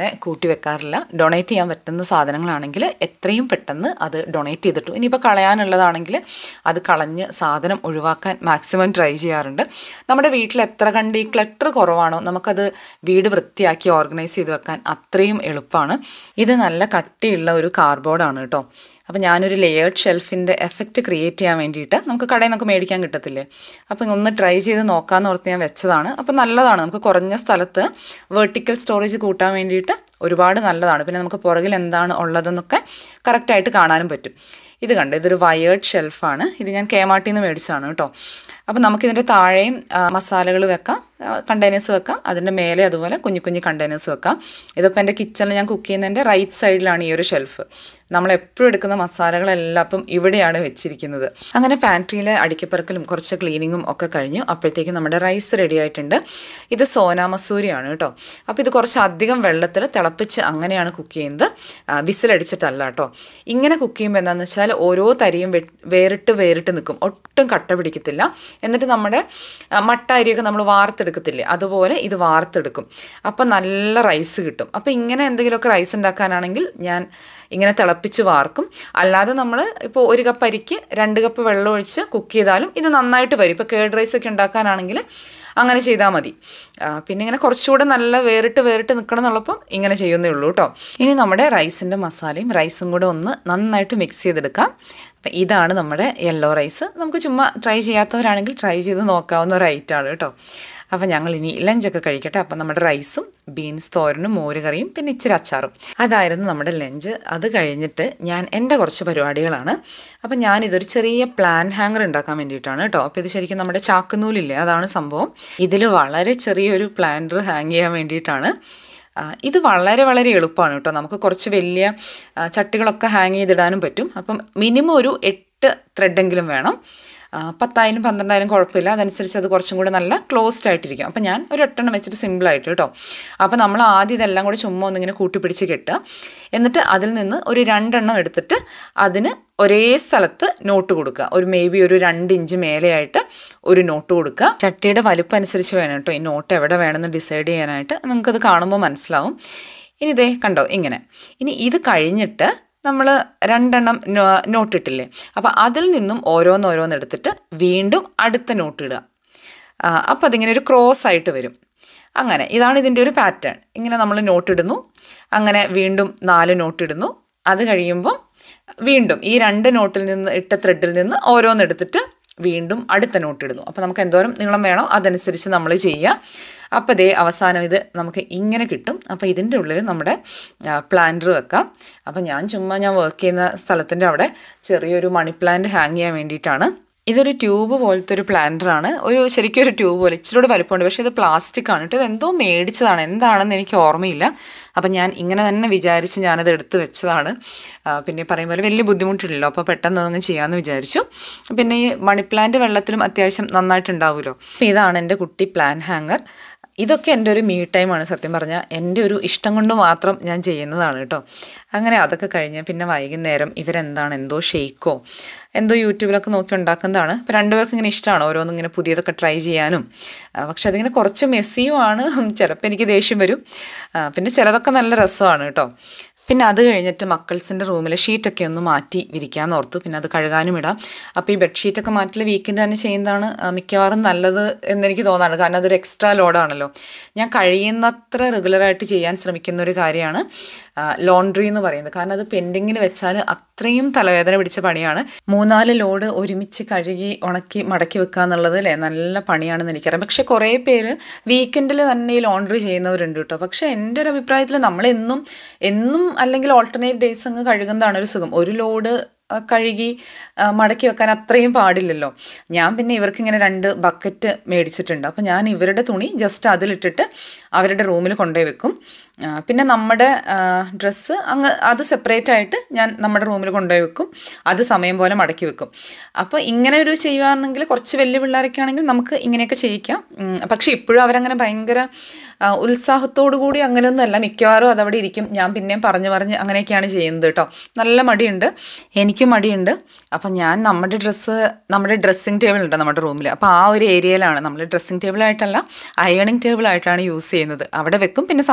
കൂട്ടി വെക്കാറില്ല ഡൊണേറ്റ് ചെയ്യാൻ പറ്റുന്ന സാധനങ്ങളാണെങ്കിൽ എത്രയും പെട്ടെന്ന് അത് ഡൊണേറ്റ് ചെയ്തിട്ടു ഇനിയിപ്പോൾ കളയാനുള്ളതാണെങ്കിൽ അത് കളഞ്ഞ് സാധനം ഒഴിവാക്കാൻ മാക്സിമം ട്രൈ ചെയ്യാറുണ്ട് നമ്മുടെ വീട്ടിൽ എത്ര കണ്ട് ഈ ക്ലട്ടർ കുറവാണോ നമുക്കത് വീട് വൃത്തിയാക്കി ഓർഗനൈസ് ചെയ്ത് വെക്കാൻ അത്രയും എളുപ്പമാണ് ഇത് നല്ല കട്ടിയുള്ള ഒരു കാർഡ്ബോർഡാണ് കേട്ടോ അപ്പോൾ ഞാനൊരു ലെയേർഡ് ഷെൽഫിൻ്റെ എഫക്റ്റ് ക്രിയേറ്റ് ചെയ്യാൻ വേണ്ടിയിട്ട് നമുക്ക് കടയിൽ നിന്നൊക്കെ മേടിക്കാൻ കിട്ടത്തില്ലേ അപ്പം ഒന്ന് ട്രൈ ചെയ്ത് നോക്കാമെന്ന് ഓർത്ത് ഞാൻ വെച്ചതാണ് അപ്പോൾ നല്ലതാണ് നമുക്ക് കുറഞ്ഞ സ്ഥലത്ത് വെർട്ടിക്കൽ സ്റ്റോറേജ് കൂട്ടാൻ വേണ്ടിയിട്ട് ഒരുപാട് നല്ലതാണ് പിന്നെ നമുക്ക് പുറകിൽ എന്താണ് ഉള്ളതെന്നൊക്കെ കറക്റ്റായിട്ട് കാണാനും പറ്റും ഇത് കണ്ടോ ഇതൊരു വയേർഡ് ഷെൽഫാണ് ഇത് ഞാൻ കേമാട്ടിൽ നിന്ന് മേടിച്ചതാണ് കേട്ടോ അപ്പോൾ നമുക്കിതിൻ്റെ താഴെയും മസാലകൾ വെക്കാം കണ്ടെയ്നേഴ്സ് വെക്കാം അതിൻ്റെ മേലെ അതുപോലെ കുഞ്ഞു കുഞ്ഞു കണ്ടെയ്നേഴ്സ് വെക്കാം ഇതിപ്പോൾ എൻ്റെ കിച്ചണിൽ ഞാൻ കുക്ക് ചെയ്യുന്നതിൻ്റെ റൈറ്റ് സൈഡിലാണ് ഈ ഒരു ഷെൽഫ് നമ്മൾ എപ്പോഴും എടുക്കുന്ന മസാലകളെല്ലാം അപ്പം ഇവിടെയാണ് വെച്ചിരിക്കുന്നത് അങ്ങനെ പാൻട്രിയിലെ അടിക്കപ്പറക്കലും കുറച്ച് ക്ലീനിങ്ങും ഒക്കെ കഴിഞ്ഞു അപ്പോഴത്തേക്കും നമ്മുടെ റൈസ് റെഡി ആയിട്ടുണ്ട് ഇത് സോനാ മസൂരിയാണ് കേട്ടോ അപ്പോൾ ഇത് കുറച്ച് അധികം വെള്ളത്തിൽ തിളപ്പിച്ച് അങ്ങനെയാണ് കുക്ക് ചെയ്യുന്നത് വിസിലടിച്ചിട്ടല്ല കേട്ടോ ഇങ്ങനെ കുക്ക് ചെയ്യുമ്പോൾ എന്താണെന്ന് വെച്ചാൽ ഓരോ തരിയും വേറിട്ട് വേറിട്ട് നിൽക്കും ഒട്ടും കട്ട പിടിക്കത്തില്ല എന്നിട്ട് നമ്മുടെ മട്ട അരിയൊക്കെ നമ്മൾ വാർത്തെടുക്കത്തില്ലേ അതുപോലെ ഇത് വാർത്തെടുക്കും അപ്പം നല്ല റൈസ് കിട്ടും അപ്പോൾ ഇങ്ങനെ എന്തെങ്കിലുമൊക്കെ റൈസ് ഉണ്ടാക്കാനാണെങ്കിൽ ഞാൻ ഇങ്ങനെ തിളപ്പിച്ച് വാർക്കും അല്ലാതെ നമ്മൾ ഇപ്പോൾ ഒരു കപ്പ് അരിക്ക് രണ്ട് കപ്പ് വെള്ളം ഒഴിച്ച് കുക്ക് ചെയ്താലും ഇത് നന്നായിട്ട് വരും ഇപ്പോൾ കേഡ് റൈസ് ഒക്കെ ഉണ്ടാക്കാനാണെങ്കിൽ അങ്ങനെ ചെയ്താൽ മതി പിന്നെ ഇങ്ങനെ കുറച്ചുകൂടെ നല്ല വേറിട്ട് വേറിട്ട് നിൽക്കണം എന്നുള്ളപ്പം ഇങ്ങനെ ചെയ്യുന്നേ ഉള്ളൂ കേട്ടോ ഇനി നമ്മുടെ റൈസിൻ്റെ മസാലയും റൈസും കൂടെ ഒന്ന് നന്നായിട്ട് മിക്സ് ചെയ്തെടുക്കാം അപ്പം ഇതാണ് നമ്മുടെ യെല്ലോ റൈസ് നമുക്ക് ചുമ്മാ ട്രൈ ചെയ്യാത്തവരാണെങ്കിൽ ട്രൈ ചെയ്ത് നോക്കാവുന്ന ഒരു ഐറ്റമാണ് കേട്ടോ അപ്പം ഞങ്ങൾ ഇനി ലഞ്ചൊക്കെ കഴിക്കട്ടെ അപ്പം നമ്മുടെ റൈസും ബീൻസ് തോരനും മോരുകറിയും പിന്നെ ഇച്ചിരി അച്ചാറും അതായിരുന്നു നമ്മുടെ ലഞ്ച് അത് കഴിഞ്ഞിട്ട് ഞാൻ എൻ്റെ കുറച്ച് പരിപാടികളാണ് അപ്പം ഞാനിതൊരു ചെറിയ പ്ലാൻ ഹാങ്ങർ ഉണ്ടാക്കാൻ വേണ്ടിയിട്ടാണ് കേട്ടോ അപ്പോൾ ഇത് ശരിക്കും നമ്മുടെ ചാക്കുനൂലില്ലേ അതാണ് സംഭവം ഇതിൽ വളരെ ചെറിയൊരു പ്ലാന്റർ ഹാങ് ചെയ്യാൻ വേണ്ടിയിട്ടാണ് ഇത് വളരെ വളരെ എളുപ്പമാണ് കേട്ടോ നമുക്ക് കുറച്ച് വലിയ ചട്ടികളൊക്കെ ഹാങ് ചെയ്തിടാനും പറ്റും അപ്പം മിനിമം ഒരു എട്ട് ത്രെഡെങ്കിലും വേണം പത്തായാലും പന്ത്രണ്ടായാലും കുഴപ്പമില്ല അതനുസരിച്ച് അത് കുറച്ചും കൂടെ നല്ല ക്ലോസ്ഡ് ആയിട്ടിരിക്കും അപ്പോൾ ഞാൻ ഒരു എട്ടെണ്ണം വെച്ചിട്ട് സിമ്പിളായിട്ട് കേട്ടോ അപ്പോൾ നമ്മൾ ആദ്യം ഇതെല്ലാം കൂടെ ചുമ്മാ ഒന്നിങ്ങനെ കൂട്ടിപ്പിടിച്ച് കെട്ടുക എന്നിട്ട് അതിൽ നിന്ന് ഒരു രണ്ടെണ്ണം എടുത്തിട്ട് അതിന് ഒരേ സ്ഥലത്ത് നോട്ട് കൊടുക്കുക ഒരു മേ ബി ഒരു രണ്ട് ഇഞ്ച് മേലെയായിട്ട് ഒരു നോട്ട് കൊടുക്കുക ചട്ടിയുടെ വലുപ്പം അനുസരിച്ച് വേണം കേട്ടോ ഈ നോട്ട് എവിടെ വേണമെന്ന് ഡിസൈഡ് ചെയ്യാനായിട്ട് നിങ്ങൾക്കത് കാണുമ്പോൾ മനസ്സിലാവും ഇനി ഇതേ കണ്ടോ ഇങ്ങനെ ഇനി ഇത് കഴിഞ്ഞിട്ട് നമ്മൾ രണ്ടെണ്ണം നോട്ട് ഇട്ടില്ലേ അപ്പോൾ അതിൽ നിന്നും ഓരോന്നോരോന്ന് എടുത്തിട്ട് വീണ്ടും അടുത്ത നോട്ട് ഇടുക അപ്പോൾ അതിങ്ങനെ ഒരു ക്രോസ് ആയിട്ട് വരും അങ്ങനെ ഇതാണ് ഇതിൻ്റെ ഒരു പാറ്റേൺ ഇങ്ങനെ നമ്മൾ നോട്ട് ഇടുന്നു അങ്ങനെ വീണ്ടും നാല് നോട്ട് ഇടുന്നു അത് കഴിയുമ്പോൾ വീണ്ടും ഈ രണ്ട് നോട്ടിൽ നിന്ന് ഇട്ട ത്രെഡിൽ നിന്ന് ഓരോന്നെടുത്തിട്ട് വീണ്ടും അടുത്ത നോട്ട് ഇടുന്നു അപ്പോൾ നമുക്ക് എന്തോരം നീളം വേണോ അതനുസരിച്ച് നമ്മൾ ചെയ്യുക അപ്പോൾ ദേ അവസാനം ഇത് നമുക്ക് ഇങ്ങനെ കിട്ടും അപ്പോൾ ഇതിൻ്റെ ഉള്ളിൽ നമ്മുടെ പ്ലാന്റർ വെക്കാം അപ്പോൾ ഞാൻ ചുമ്മാ ഞാൻ വർക്ക് ചെയ്യുന്ന സ്ഥലത്തിൻ്റെ അവിടെ ചെറിയൊരു മണി പ്ലാന്റ് ഹാങ് ചെയ്യാൻ വേണ്ടിയിട്ടാണ് ഇതൊരു ട്യൂബ് പോലത്തെ ഒരു പ്ലാന്ററാണ് ഒരു ശരിക്കും ഒരു ട്യൂബ് പോലെ ഇച്ചിരി കൂടെ വലിപ്പമുണ്ട് പക്ഷേ ഇത് പ്ലാസ്റ്റിക് ആണ് കേട്ടോ ഇത് എന്തോ മേടിച്ചതാണ് എന്താണെന്ന് എനിക്ക് ഓർമ്മയില്ല അപ്പം ഞാൻ ഇങ്ങനെ തന്നെ വിചാരിച്ച് ഞാനത് എടുത്ത് വെച്ചതാണ് പിന്നെ പറയും പോലെ വലിയ ബുദ്ധിമുട്ടില്ലല്ലോ അപ്പോൾ പെട്ടെന്ന് അതങ്ങ് ചെയ്യാമെന്ന് വിചാരിച്ചു പിന്നെ ഈ മണി പ്ലാന്റ് വെള്ളത്തിലും അത്യാവശ്യം നന്നായിട്ടുണ്ടാവുമല്ലോ അപ്പോൾ ഇതാണ് എൻ്റെ കുട്ടി പ്ലാൻ ഹാങ്ങർ ഇതൊക്കെ എൻ്റെ ഒരു മീ ടൈമാണ് സത്യം പറഞ്ഞാൽ എൻ്റെ ഒരു ഇഷ്ടം കൊണ്ട് മാത്രം ഞാൻ ചെയ്യുന്നതാണ് കേട്ടോ അങ്ങനെ അതൊക്കെ കഴിഞ്ഞ് പിന്നെ വൈകുന്നേരം ഇവരെന്താണ് എന്തോ ഷെയ്ക്കോ എന്തോ യൂട്യൂബിലൊക്കെ നോക്കി ഉണ്ടാക്കുന്നതാണ് അപ്പോൾ രണ്ടുപേർക്കും ഇങ്ങനെ ഇഷ്ടമാണ് ഓരോന്നും ഇങ്ങനെ പുതിയതൊക്കെ ട്രൈ ചെയ്യാനും പക്ഷെ അതിങ്ങനെ കുറച്ച് മെസ്സിയുമാണ് ചിലപ്പോൾ എനിക്ക് ദേഷ്യം വരും പിന്നെ ചിലതൊക്കെ നല്ല രസമാണ് കേട്ടോ പിന്നെ അത് കഴിഞ്ഞിട്ട് മക്കൾസിൻ്റെ റൂമിലെ ഷീറ്റൊക്കെ ഒന്ന് മാറ്റി വിരിക്കാമെന്ന് ഓർത്തു പിന്നെ അത് കഴുകാനും ഇടാം അപ്പോൾ ഈ ബെഡ്ഷീറ്റൊക്കെ മാറ്റൽ വീക്കെൻഡ് തന്നെ ചെയ്യുന്നതാണ് മിക്കവാറും നല്ലത് എന്നെനിക്ക് തോന്നാണ് കാരണം അതൊരു എക്സ്ട്രാ ലോഡാണല്ലോ ഞാൻ കഴിയുന്നത്ര റെഗുലറായിട്ട് ചെയ്യാൻ ശ്രമിക്കുന്ന ഒരു കാര്യമാണ് ലോണ്ട്രി എന്ന് പറയുന്നത് കാരണം അത് പെൻഡിങ്ങിൽ വെച്ചാൽ അത്രയും തലവേദന പിടിച്ച പണിയാണ് മൂന്നാല് ലോഡ് ഒരുമിച്ച് കഴുകി ഉണക്കി മടക്കി വെക്കുക എന്നുള്ളത് അല്ലേ നല്ല പണിയാണെന്ന് എനിക്കറിയാം പക്ഷെ കുറേ പേര് വീക്കെൻഡിൽ തന്നെ ഈ ലോണ്ട്രി ചെയ്യുന്നവരുണ്ട് കേട്ടോ പക്ഷെ എൻ്റെ ഒരു അഭിപ്രായത്തിൽ നമ്മളെന്നും എന്നും അല്ലെങ്കിൽ ഓൾട്ടർനേറ്റ് ഡേയ്സ് അങ്ങ് കഴുകുന്നതാണ് ഒരു സുഖം ഒരു ലോഡ് കഴുകി മടക്കി വെക്കാൻ അത്രയും പാടില്ലല്ലോ ഞാൻ പിന്നെ ഇവർക്ക് ഇങ്ങനെ രണ്ട് ബക്കറ്റ് മേടിച്ചിട്ടുണ്ട് അപ്പോൾ ഞാൻ ഇവരുടെ തുണി ജസ്റ്റ് അതിലിട്ടിട്ട് അവരുടെ റൂമിൽ കൊണ്ടുപോയി വെക്കും പിന്നെ നമ്മുടെ ഡ്രസ്സ് അങ്ങ് അത് സെപ്പറേറ്റ് ആയിട്ട് ഞാൻ നമ്മുടെ റൂമിൽ കൊണ്ടുപോയി വെക്കും അത് സമയം പോലെ മടക്കി വെക്കും അപ്പോൾ ഇങ്ങനെ ഒരു ചെയ്യുകയാണെങ്കിൽ കുറച്ച് വലിയ പിള്ളേരൊക്കെ ആണെങ്കിൽ നമുക്ക് ഇങ്ങനെയൊക്കെ ചെയ്യിക്കാം പക്ഷേ ഇപ്പോഴും അവരങ്ങനെ ഭയങ്കര ഉത്സാഹത്തോടു കൂടി അങ്ങനെയൊന്നുമല്ല മിക്കവാറും അതവിടെ ഇരിക്കും ഞാൻ പിന്നെയും പറഞ്ഞു പറഞ്ഞ് അങ്ങനെയൊക്കെയാണ് ചെയ്യുന്നത് കേട്ടോ നല്ല മടിയുണ്ട് എനിക്കും മടിയുണ്ട് അപ്പം ഞാൻ നമ്മുടെ ഡ്രസ്സ് നമ്മുടെ ഡ്രസ്സിങ് ടേബിൾ ഉണ്ട് നമ്മുടെ റൂമിൽ അപ്പോൾ ആ ഒരു ഏരിയയിലാണ് നമ്മൾ ഡ്രസ്സിങ് ടേബിളായിട്ടല്ല അയണിങ് ടേബിളായിട്ടാണ് യൂസ് ചെയ്യുന്നത് അവിടെ വെക്കും പിന്നെ സമയം പോലെ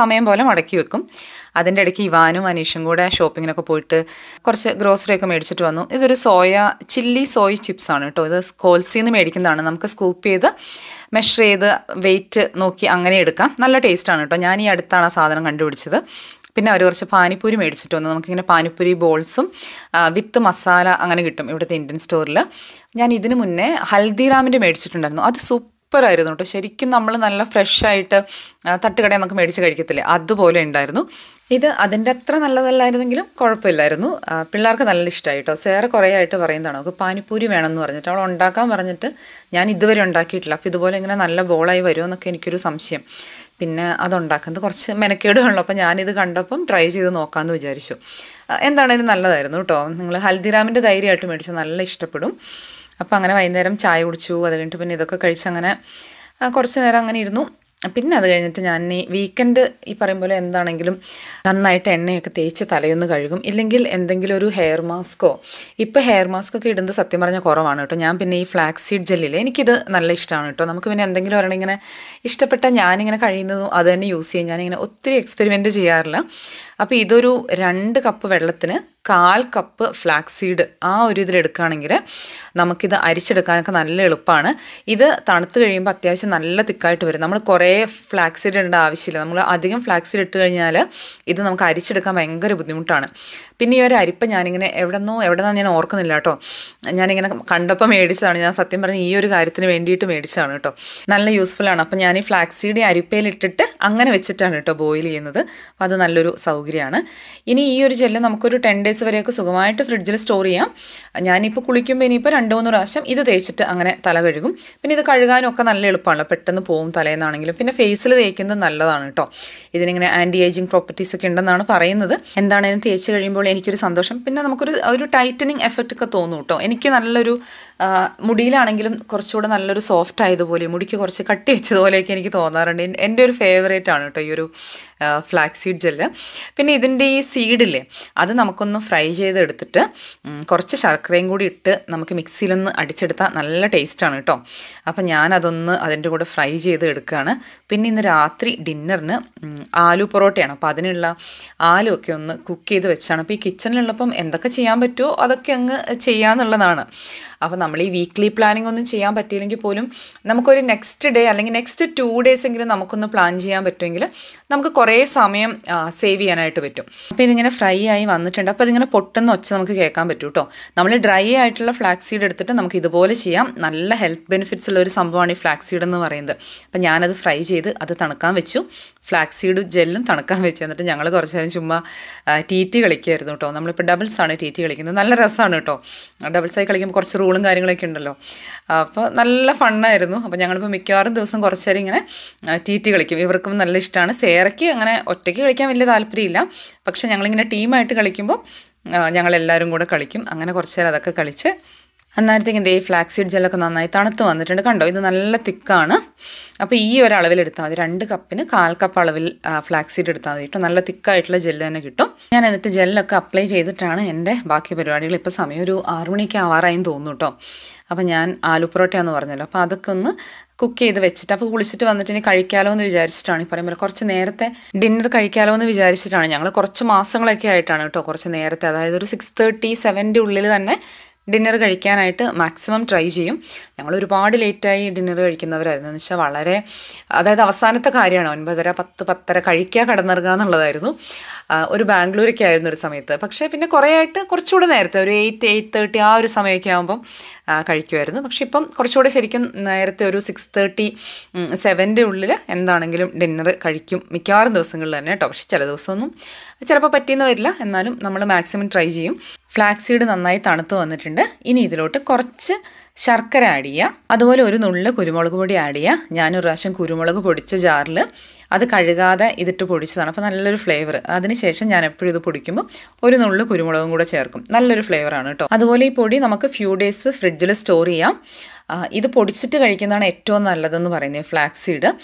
മടക്കി വെക്കും അതിൻ്റെ ഇടയ്ക്ക് ഇവാനും അനീഷും കൂടെ ഷോപ്പിങ്ങിനൊക്കെ പോയിട്ട് കുറച്ച് ഗ്രോസറി ഒക്കെ മേടിച്ചിട്ട് വന്നു ഇതൊരു സോയ ചില്ലി സോയ ചിപ്സ് ആണ് കേട്ടോ ഇത് കോൾസിൽ നിന്ന് മേടിക്കുന്നതാണ് നമുക്ക് സ്കൂപ്പ് ചെയ്ത് മെഷർ ചെയ്ത് വെയിറ്റ് നോക്കി അങ്ങനെ എടുക്കാം നല്ല ടേസ്റ്റാണ് കേട്ടോ ഞാൻ ഈ അടുത്താണ് ആ സാധനം കണ്ടുപിടിച്ചത് പിന്നെ അവർ കുറച്ച് പാനിപ്പൂരി മേടിച്ചിട്ട് വന്നു നമുക്കിങ്ങനെ പാനിപ്പൂരി ബോൾസും വിത്ത് മസാല അങ്ങനെ കിട്ടും ഇവിടുത്തെ ഇന്ത്യൻ സ്റ്റോറിൽ ഞാൻ ഇതിന് മുന്നേ ഹൽദിറാമിൻ്റെ മേടിച്ചിട്ടുണ്ടായിരുന്നു അത് സൂപ്പറായിരുന്നു കേട്ടോ ശരിക്കും നമ്മൾ നല്ല ഫ്രഷ് ആയിട്ട് തട്ടുകടയിൽ നമുക്ക് മേടിച്ച് കഴിക്കത്തില്ലേ അതുപോലെ ഉണ്ടായിരുന്നു ഇത് അതിൻ്റെ അത്ര നല്ലതല്ലായിരുന്നെങ്കിലും കുഴപ്പമില്ലായിരുന്നു ആ, പിള്ളേർക്ക് നല്ല ഇഷ്ടമായി കേട്ടോ സേറെ കുറേ ആയിട്ട് പറയുന്നതാണ് അവൾക്ക് പാനിപ്പൂരി വേണമെന്ന് പറഞ്ഞിട്ട് അവൾ ഉണ്ടാക്കാൻ പറഞ്ഞിട്ട് ഞാൻ ഇതുവരെ ഉണ്ടാക്കിയിട്ടില്ല അപ്പോൾ ഇതുപോലെ ഇങ്ങനെ നല്ല ബോളായി വരുമോ എന്നൊക്കെ എനിക്കൊരു സംശയം പിന്നെ അതുണ്ടാക്കുന്നത് കുറച്ച് മെനക്കേടുകളുള്ളൂ അപ്പോൾ ഞാനിത് കണ്ടപ്പം ട്രൈ ചെയ്ത് നോക്കാമെന്ന് വിചാരിച്ചു ആ, എന്താണേലും നല്ലതായിരുന്നു കേട്ടോ നിങ്ങൾ ഹൽദിറാമിൻ്റെ ധൈര്യമായിട്ട് മേടിച്ചു നല്ല ഇഷ്ടപ്പെടും അപ്പോൾ അങ്ങനെ വൈകുന്നേരം ചായ കുടിച്ചു അത് കഴിഞ്ഞിട്ട് പിന്നെ ഇതൊക്കെ കഴിച്ച് അങ്ങനെ ആ, കുറച്ച് നേരം അങ്ങനെ ഇരുന്നു പിന്നെ അത് കഴിഞ്ഞിട്ട് ഞാൻ ഈ വീക്കെൻഡ് ഈ പറയും പോലെ എന്താണെങ്കിലും നന്നായിട്ട് എണ്ണയൊക്കെ തേച്ച് തലയൊന്ന് കഴുകും ഇല്ലെങ്കിൽ എന്തെങ്കിലും ഒരു ഹെയർ മാസ്കോ ഇപ്പോൾ ഹെയർ മാസ്ക് ഒക്കെ ഇടുന്നത് സത്യം പറഞ്ഞാൽ കുറവാണ് കേട്ടോ ഞാൻ പിന്നെ ഈ ഫ്ലാക്സ് സീഡ് ജെല്ലില്ലേ എനിക്കിത് നല്ല ഇഷ്ടമാണ് കേട്ടോ നമുക്ക് പിന്നെ എന്തെങ്കിലും ഒരെണ്ണം ഇങ്ങനെ ഇഷ്ടപ്പെട്ട ഞാനിങ്ങനെ കഴിയുന്നതും അത് തന്നെ യൂസ് ചെയ്യും ഞാനിങ്ങനെ ഒത്തിരി എക്സ്പെരിമെൻറ്റ് ചെയ്യാറില്ല അപ്പോൾ ഇതൊരു രണ്ട് കപ്പ് വെള്ളത്തിന് കാൽ കപ്പ് ഫ്ലാക്സ് സീഡ് ആ ഒരു ഇതിൽ എടുക്കുകയാണെങ്കിൽ നമുക്കിത് അരിച്ചെടുക്കാനൊക്കെ നല്ല എളുപ്പമാണ് ഇത് തണുത്ത് കഴിയുമ്പോൾ അത്യാവശ്യം നല്ല തിക്കായിട്ട് വരും നമ്മൾ കുറേ ഫ്ലാക്സ് സീഡ് ഇടേണ്ട ആവശ്യമില്ല നമ്മൾ അധികം ഫ്ലാക്സ് സീഡ് ഇട്ട് കഴിഞ്ഞാൽ ഇത് നമുക്ക് അരിച്ചെടുക്കാൻ ഭയങ്കര ബുദ്ധിമുട്ടാണ് പിന്നെ ഈ ഒരു അരിപ്പ ഞാനിങ്ങനെ എവിടെ നിന്നോ എവിടെ നിന്നാണ് ഞാൻ ഓർക്കുന്നില്ല കേട്ടോ ഞാനിങ്ങനെ കണ്ടപ്പോൾ മേടിച്ചതാണ് ഞാൻ സത്യം പറഞ്ഞ് ഈ ഒരു കാര്യത്തിന് വേണ്ടിയിട്ട് മേടിച്ചതാണ് കേട്ടോ നല്ല യൂസ്ഫുൾ ആണ് അപ്പോൾ ഞാൻ ഈ ഫ്ലാക്സ് സീഡ് അരിപ്പയിൽ ഇട്ടിട്ട് അങ്ങനെ വെച്ചിട്ടാണ് കേട്ടോ ബോയിൽ ചെയ്യുന്നത് അപ്പോൾ അത് നല്ലൊരു സൗകര്യമാണ് ഇനി ഈ ഒരു ജെല്ല് നമുക്കൊരു ടെൻ ഡേയ്സ് വരെയൊക്കെ സുഖമായിട്ട് ഫ്രിഡ്ജിൽ സ്റ്റോർ ചെയ്യാം ഞാനിപ്പോൾ കുളിക്കുമ്പോൾ ഇനിയിപ്പോൾ രണ്ട് മൂന്ന് പ്രാവശ്യം ഇത് തേച്ചിട്ട് അങ്ങനെ തല കഴുകും പിന്നെ ഇത് കഴുകാനും ഒക്കെ നല്ല എളുപ്പമാണ് പെട്ടെന്ന് പോവും തലേന്നാണെങ്കിലും പിന്നെ ഫേസിൽ തേക്കുന്നത് നല്ലതാണ് കേട്ടോ ഇതിനിങ്ങനെ ആൻറ്റി ഏജിങ് പ്രോപ്പർട്ടീസ് ഒക്കെ ഉണ്ടെന്നാണ് പറയുന്നത് എന്താണെങ്കിലും തേച്ച് കഴിയുമ്പോൾ എനിക്കൊരു സന്തോഷം പിന്നെ നമുക്കൊരു ഒരു ടൈറ്റനിങ് എഫക്റ്റ് ഒക്കെ തോന്നും കേട്ടോ എനിക്ക് നല്ലൊരു ആ, മുടിയിലാണെങ്കിലും കുറച്ചുകൂടെ നല്ലൊരു സോഫ്റ്റ് ആയതുപോലെ മുടിക്ക് കുറച്ച് കട്ടി വെച്ചതുപോലെയൊക്കെ എനിക്ക് തോന്നാറുണ്ട് എൻ- എൻ്റെ ഒരു ഫേവറേറ്റ് ആണ് കേട്ടോ ഈ ഒരു ഫ്ലാക്സ് സീഡ് ജെല്ല് പിന്നെ ഇതിൻ്റെ ഈ സീഡില്ലേ അത് നമുക്കൊന്ന് ഫ്രൈ ചെയ്തെടുത്തിട്ട് ഉം, കുറച്ച് ശർക്കരയും കൂടി ഇട്ട് നമുക്ക് മിക്സിയിലൊന്ന് അടിച്ചെടുത്താൽ നല്ല ടേസ്റ്റാണ് കേട്ടോ അപ്പം ഞാനതൊന്ന് അതിൻ്റെ കൂടെ ഫ്രൈ ചെയ്ത് എടുക്കുകയാണ് പിന്നെ ഇന്ന് രാത്രി ഡിന്നറിന് ഉം, ആലു പൊറോട്ടയാണ് അപ്പോൾ അതിനുള്ള ആലു ഒക്കെ ഒന്ന് കുക്ക് ചെയ്ത് വെച്ചാണ് അപ്പോൾ ഈ കിച്ചണിലുള്ളപ്പം എന്തൊക്കെ ചെയ്യാൻ പറ്റുമോ അതൊക്കെ അങ്ങ് ചെയ്യാന്നുള്ളതാണ് അപ്പോൾ നമ്മൾ ഈ വീക്ക്ലി പ്ലാനിംഗ് ഒന്നും ചെയ്യാൻ പറ്റിയില്ലെങ്കിൽ പോലും നമുക്കൊരു നെക്സ്റ്റ് ഡേ അല്ലെങ്കിൽ നെക്സ്റ്റ് ടു ഡേയ്സ് എങ്കിലും നമുക്കൊന്ന് പ്ലാൻ ചെയ്യാൻ പറ്റുമെങ്കിൽ നമുക്ക് കുറേ സമയം സേവ് ചെയ്യാനായിട്ട് പറ്റും അപ്പോൾ ഇതിങ്ങനെ ഫ്രൈ ആയി വന്നിട്ടുണ്ട് അപ്പോൾ ഇതിങ്ങനെ പൊട്ടുന്ന ഒച്ച നമുക്ക് കേൾക്കാൻ പറ്റും കേട്ടോ നമ്മൾ ഡ്രൈ ആയിട്ടുള്ള ഫ്ലാക്സ് സീഡ് എടുത്തിട്ട് നമുക്ക് ഇതുപോലെ ചെയ്യാം നല്ല ഹെൽത്ത് ബെനിഫിറ്റ്സ് ഉള്ള ഒരു സംഭവമാണ് ഈ ഫ്ലാക്സ് സീഡ് എന്ന് പറയുന്നത് അപ്പോൾ ഞാനത് ഫ്രൈ ചെയ്ത് അത് തണുക്കാൻ വെച്ചു ഫ്ലാക്സ് സീഡ് ജെല്ലും തണുക്കാൻ വെച്ചു എന്നിട്ട് ഞങ്ങൾ കുറച്ച് നേരം ചുമ്മാ ടി ടി കളിക്കുമായിരുന്നു കേട്ടോ നമ്മളിപ്പോൾ ഡബിൾസ് ആണ് ടി ടി കളിക്കുന്നത് നല്ല രസമാണ് കേട്ടോ ഡബിൾസ് ആയി കളിക്കുമ്പോൾ കുറച്ച് റൂളും കാര്യങ്ങളൊക്കെ ഉണ്ടല്ലോ അപ്പോൾ നല്ല ഫണ്ണായിരുന്നു അപ്പോൾ ഞങ്ങളിപ്പോൾ മിക്കവാറും ദിവസം കുറച്ച് നേരം ഇങ്ങനെ ടി ടി കളിക്കും ഇവർക്കും നല്ല ഇഷ്ടമാണ് സേറയ്ക്ക് അങ്ങനെ ഒറ്റയ്ക്ക് കളിക്കാൻ വലിയ താല്പര്യമില്ല പക്ഷേ ഞങ്ങളിങ്ങനെ ടീമായിട്ട് കളിക്കുമ്പോൾ ഞങ്ങളെല്ലാവരും കൂടെ കളിക്കും അങ്ങനെ കുറച്ച് നേരം അതൊക്കെ കളിച്ച് അന്നേരത്തേക്കും ദേ ഫ്ലാക്സ് സീഡ് ജെല്ലൊക്കെ നന്നായി തണുത്ത് വന്നിട്ടുണ്ട് കണ്ടോ ഇത് നല്ല തിക്കാണ് അപ്പോൾ ഈ ഒരു അളവിൽ എടുത്താൽ മതി രണ്ട് കപ്പിന് കാൽ കപ്പ് അളവിൽ ഫ്ലാക്സ് സീഡ് എടുത്താൽ മതി കേട്ടോ നല്ല തിക്കായിട്ടുള്ള ജെല്ല് തന്നെ കിട്ടും ഞാൻ എന്നിട്ട് ജെല്ലൊക്കെ അപ്ലൈ ചെയ്തിട്ടാണ് എൻ്റെ ബാക്കി പരിപാടികൾ ഇപ്പോൾ സമയം ഒരു ആറു മണിക്ക് ആവാറായും തോന്നുന്നു കേട്ടോ അപ്പോൾ ഞാൻ ആലു പൊറോട്ടയാന്ന് പറഞ്ഞല്ലോ അപ്പോൾ അതൊക്കെ ഒന്ന് കുക്ക് ചെയ്ത് വെച്ചിട്ട് അപ്പോൾ കുളിച്ചിട്ട് വന്നിട്ട് ഇനി കഴിക്കാലോ എന്ന് വിചാരിച്ചിട്ടാണ് ഈ പറയുമ്പോൾ കുറച്ച് നേരത്തെ ഡിന്നർ കഴിക്കാലോ എന്ന് വിചാരിച്ചിട്ടാണ് ഞങ്ങൾ കുറച്ച് മാസങ്ങളൊക്കെ ആയിട്ടാണ് കേട്ടോ കുറച്ച് നേരത്തെ അതായത് ഒരു സിക്സ് തേർട്ടി സെവൻ്റെ ഉള്ളിൽ തന്നെ ഡിന്നർ കഴിക്കാനായിട്ട് മാക്സിമം ട്രൈ ചെയ്യും ഞങ്ങൾ ഒരുപാട് ലേറ്റായി ഡിന്നർ കഴിക്കുന്നവരായിരുന്നു എന്ന് വെച്ചാൽ വളരെ അതായത് അവസാനത്തെ കാര്യമാണ് ഒൻപതര പത്ത് പത്തര കഴിക്കുക കടന്നിറങ്ങുക എന്നുള്ളതായിരുന്നു ആ, ഒരു ബാംഗ്ലൂരൊക്കെ ആയിരുന്നു ഒരു സമയത്ത് പക്ഷേ പിന്നെ കുറേ ആയിട്ട് കുറച്ചുകൂടെ നേരത്തെ ഒരു എയ്റ്റ് എയ്റ്റ് തേർട്ടി ആ ഒരു സമയമൊക്കെ ആകുമ്പം ആ, കഴിക്കുമായിരുന്നു പക്ഷേ ഇപ്പം കുറച്ചുകൂടെ ശരിക്കും നേരത്തെ ഒരു സിക്സ് തേർട്ടി സെവൻ്റെ ഉള്ളിൽ എന്താണെങ്കിലും ഡിന്നർ കഴിക്കും മിക്കവാറും ദിവസങ്ങളിൽ തന്നെ കേട്ടോ പക്ഷേ ചില ദിവസമൊന്നും ചിലപ്പോൾ പറ്റിയെന്ന് വരില്ല എന്നാലും നമ്മൾ മാക്സിമം ട്രൈ ചെയ്യും ഫ്ലാക്സ് സീഡ് നന്നായി തണുത്ത് വന്നിട്ടുണ്ട് ഇനി ഇതിലോട്ട് കുറച്ച് ശർക്കര ആഡ് ചെയ്യുക അതുപോലെ ഒരു നുള്ള് കുരുമുളക് പൊടി ആഡ് ചെയ്യുക ഞാനൊരു പ്രാവശ്യം കുരുമുളക് പൊടിച്ച ജാറിൽ അത് കഴുകാതെ ഇതിട്ട് പൊടിച്ചതാണ് അപ്പോൾ നല്ലൊരു ഫ്ലേവർ അതിനുശേഷം ഞാൻ എപ്പോഴും ഇത് പൊടിക്കുമ്പോൾ ഒരു നുള്ള് കുരുമുളകും കൂടെ ചേർക്കും നല്ലൊരു ഫ്ലേവറാണ് കേട്ടോ അതുപോലെ ഈ പൊടി നമുക്ക് ഫ്യൂ ഡേയ്സ് ഫ്രിഡ്ജിൽ സ്റ്റോർ ചെയ്യാം ആ, ഇത് പൊടിച്ചിട്ട് കഴിക്കുന്നതാണ് ഏറ്റവും നല്ലതെന്ന് പറയുന്നത് ഫ്ലാക്സ് സീഡ്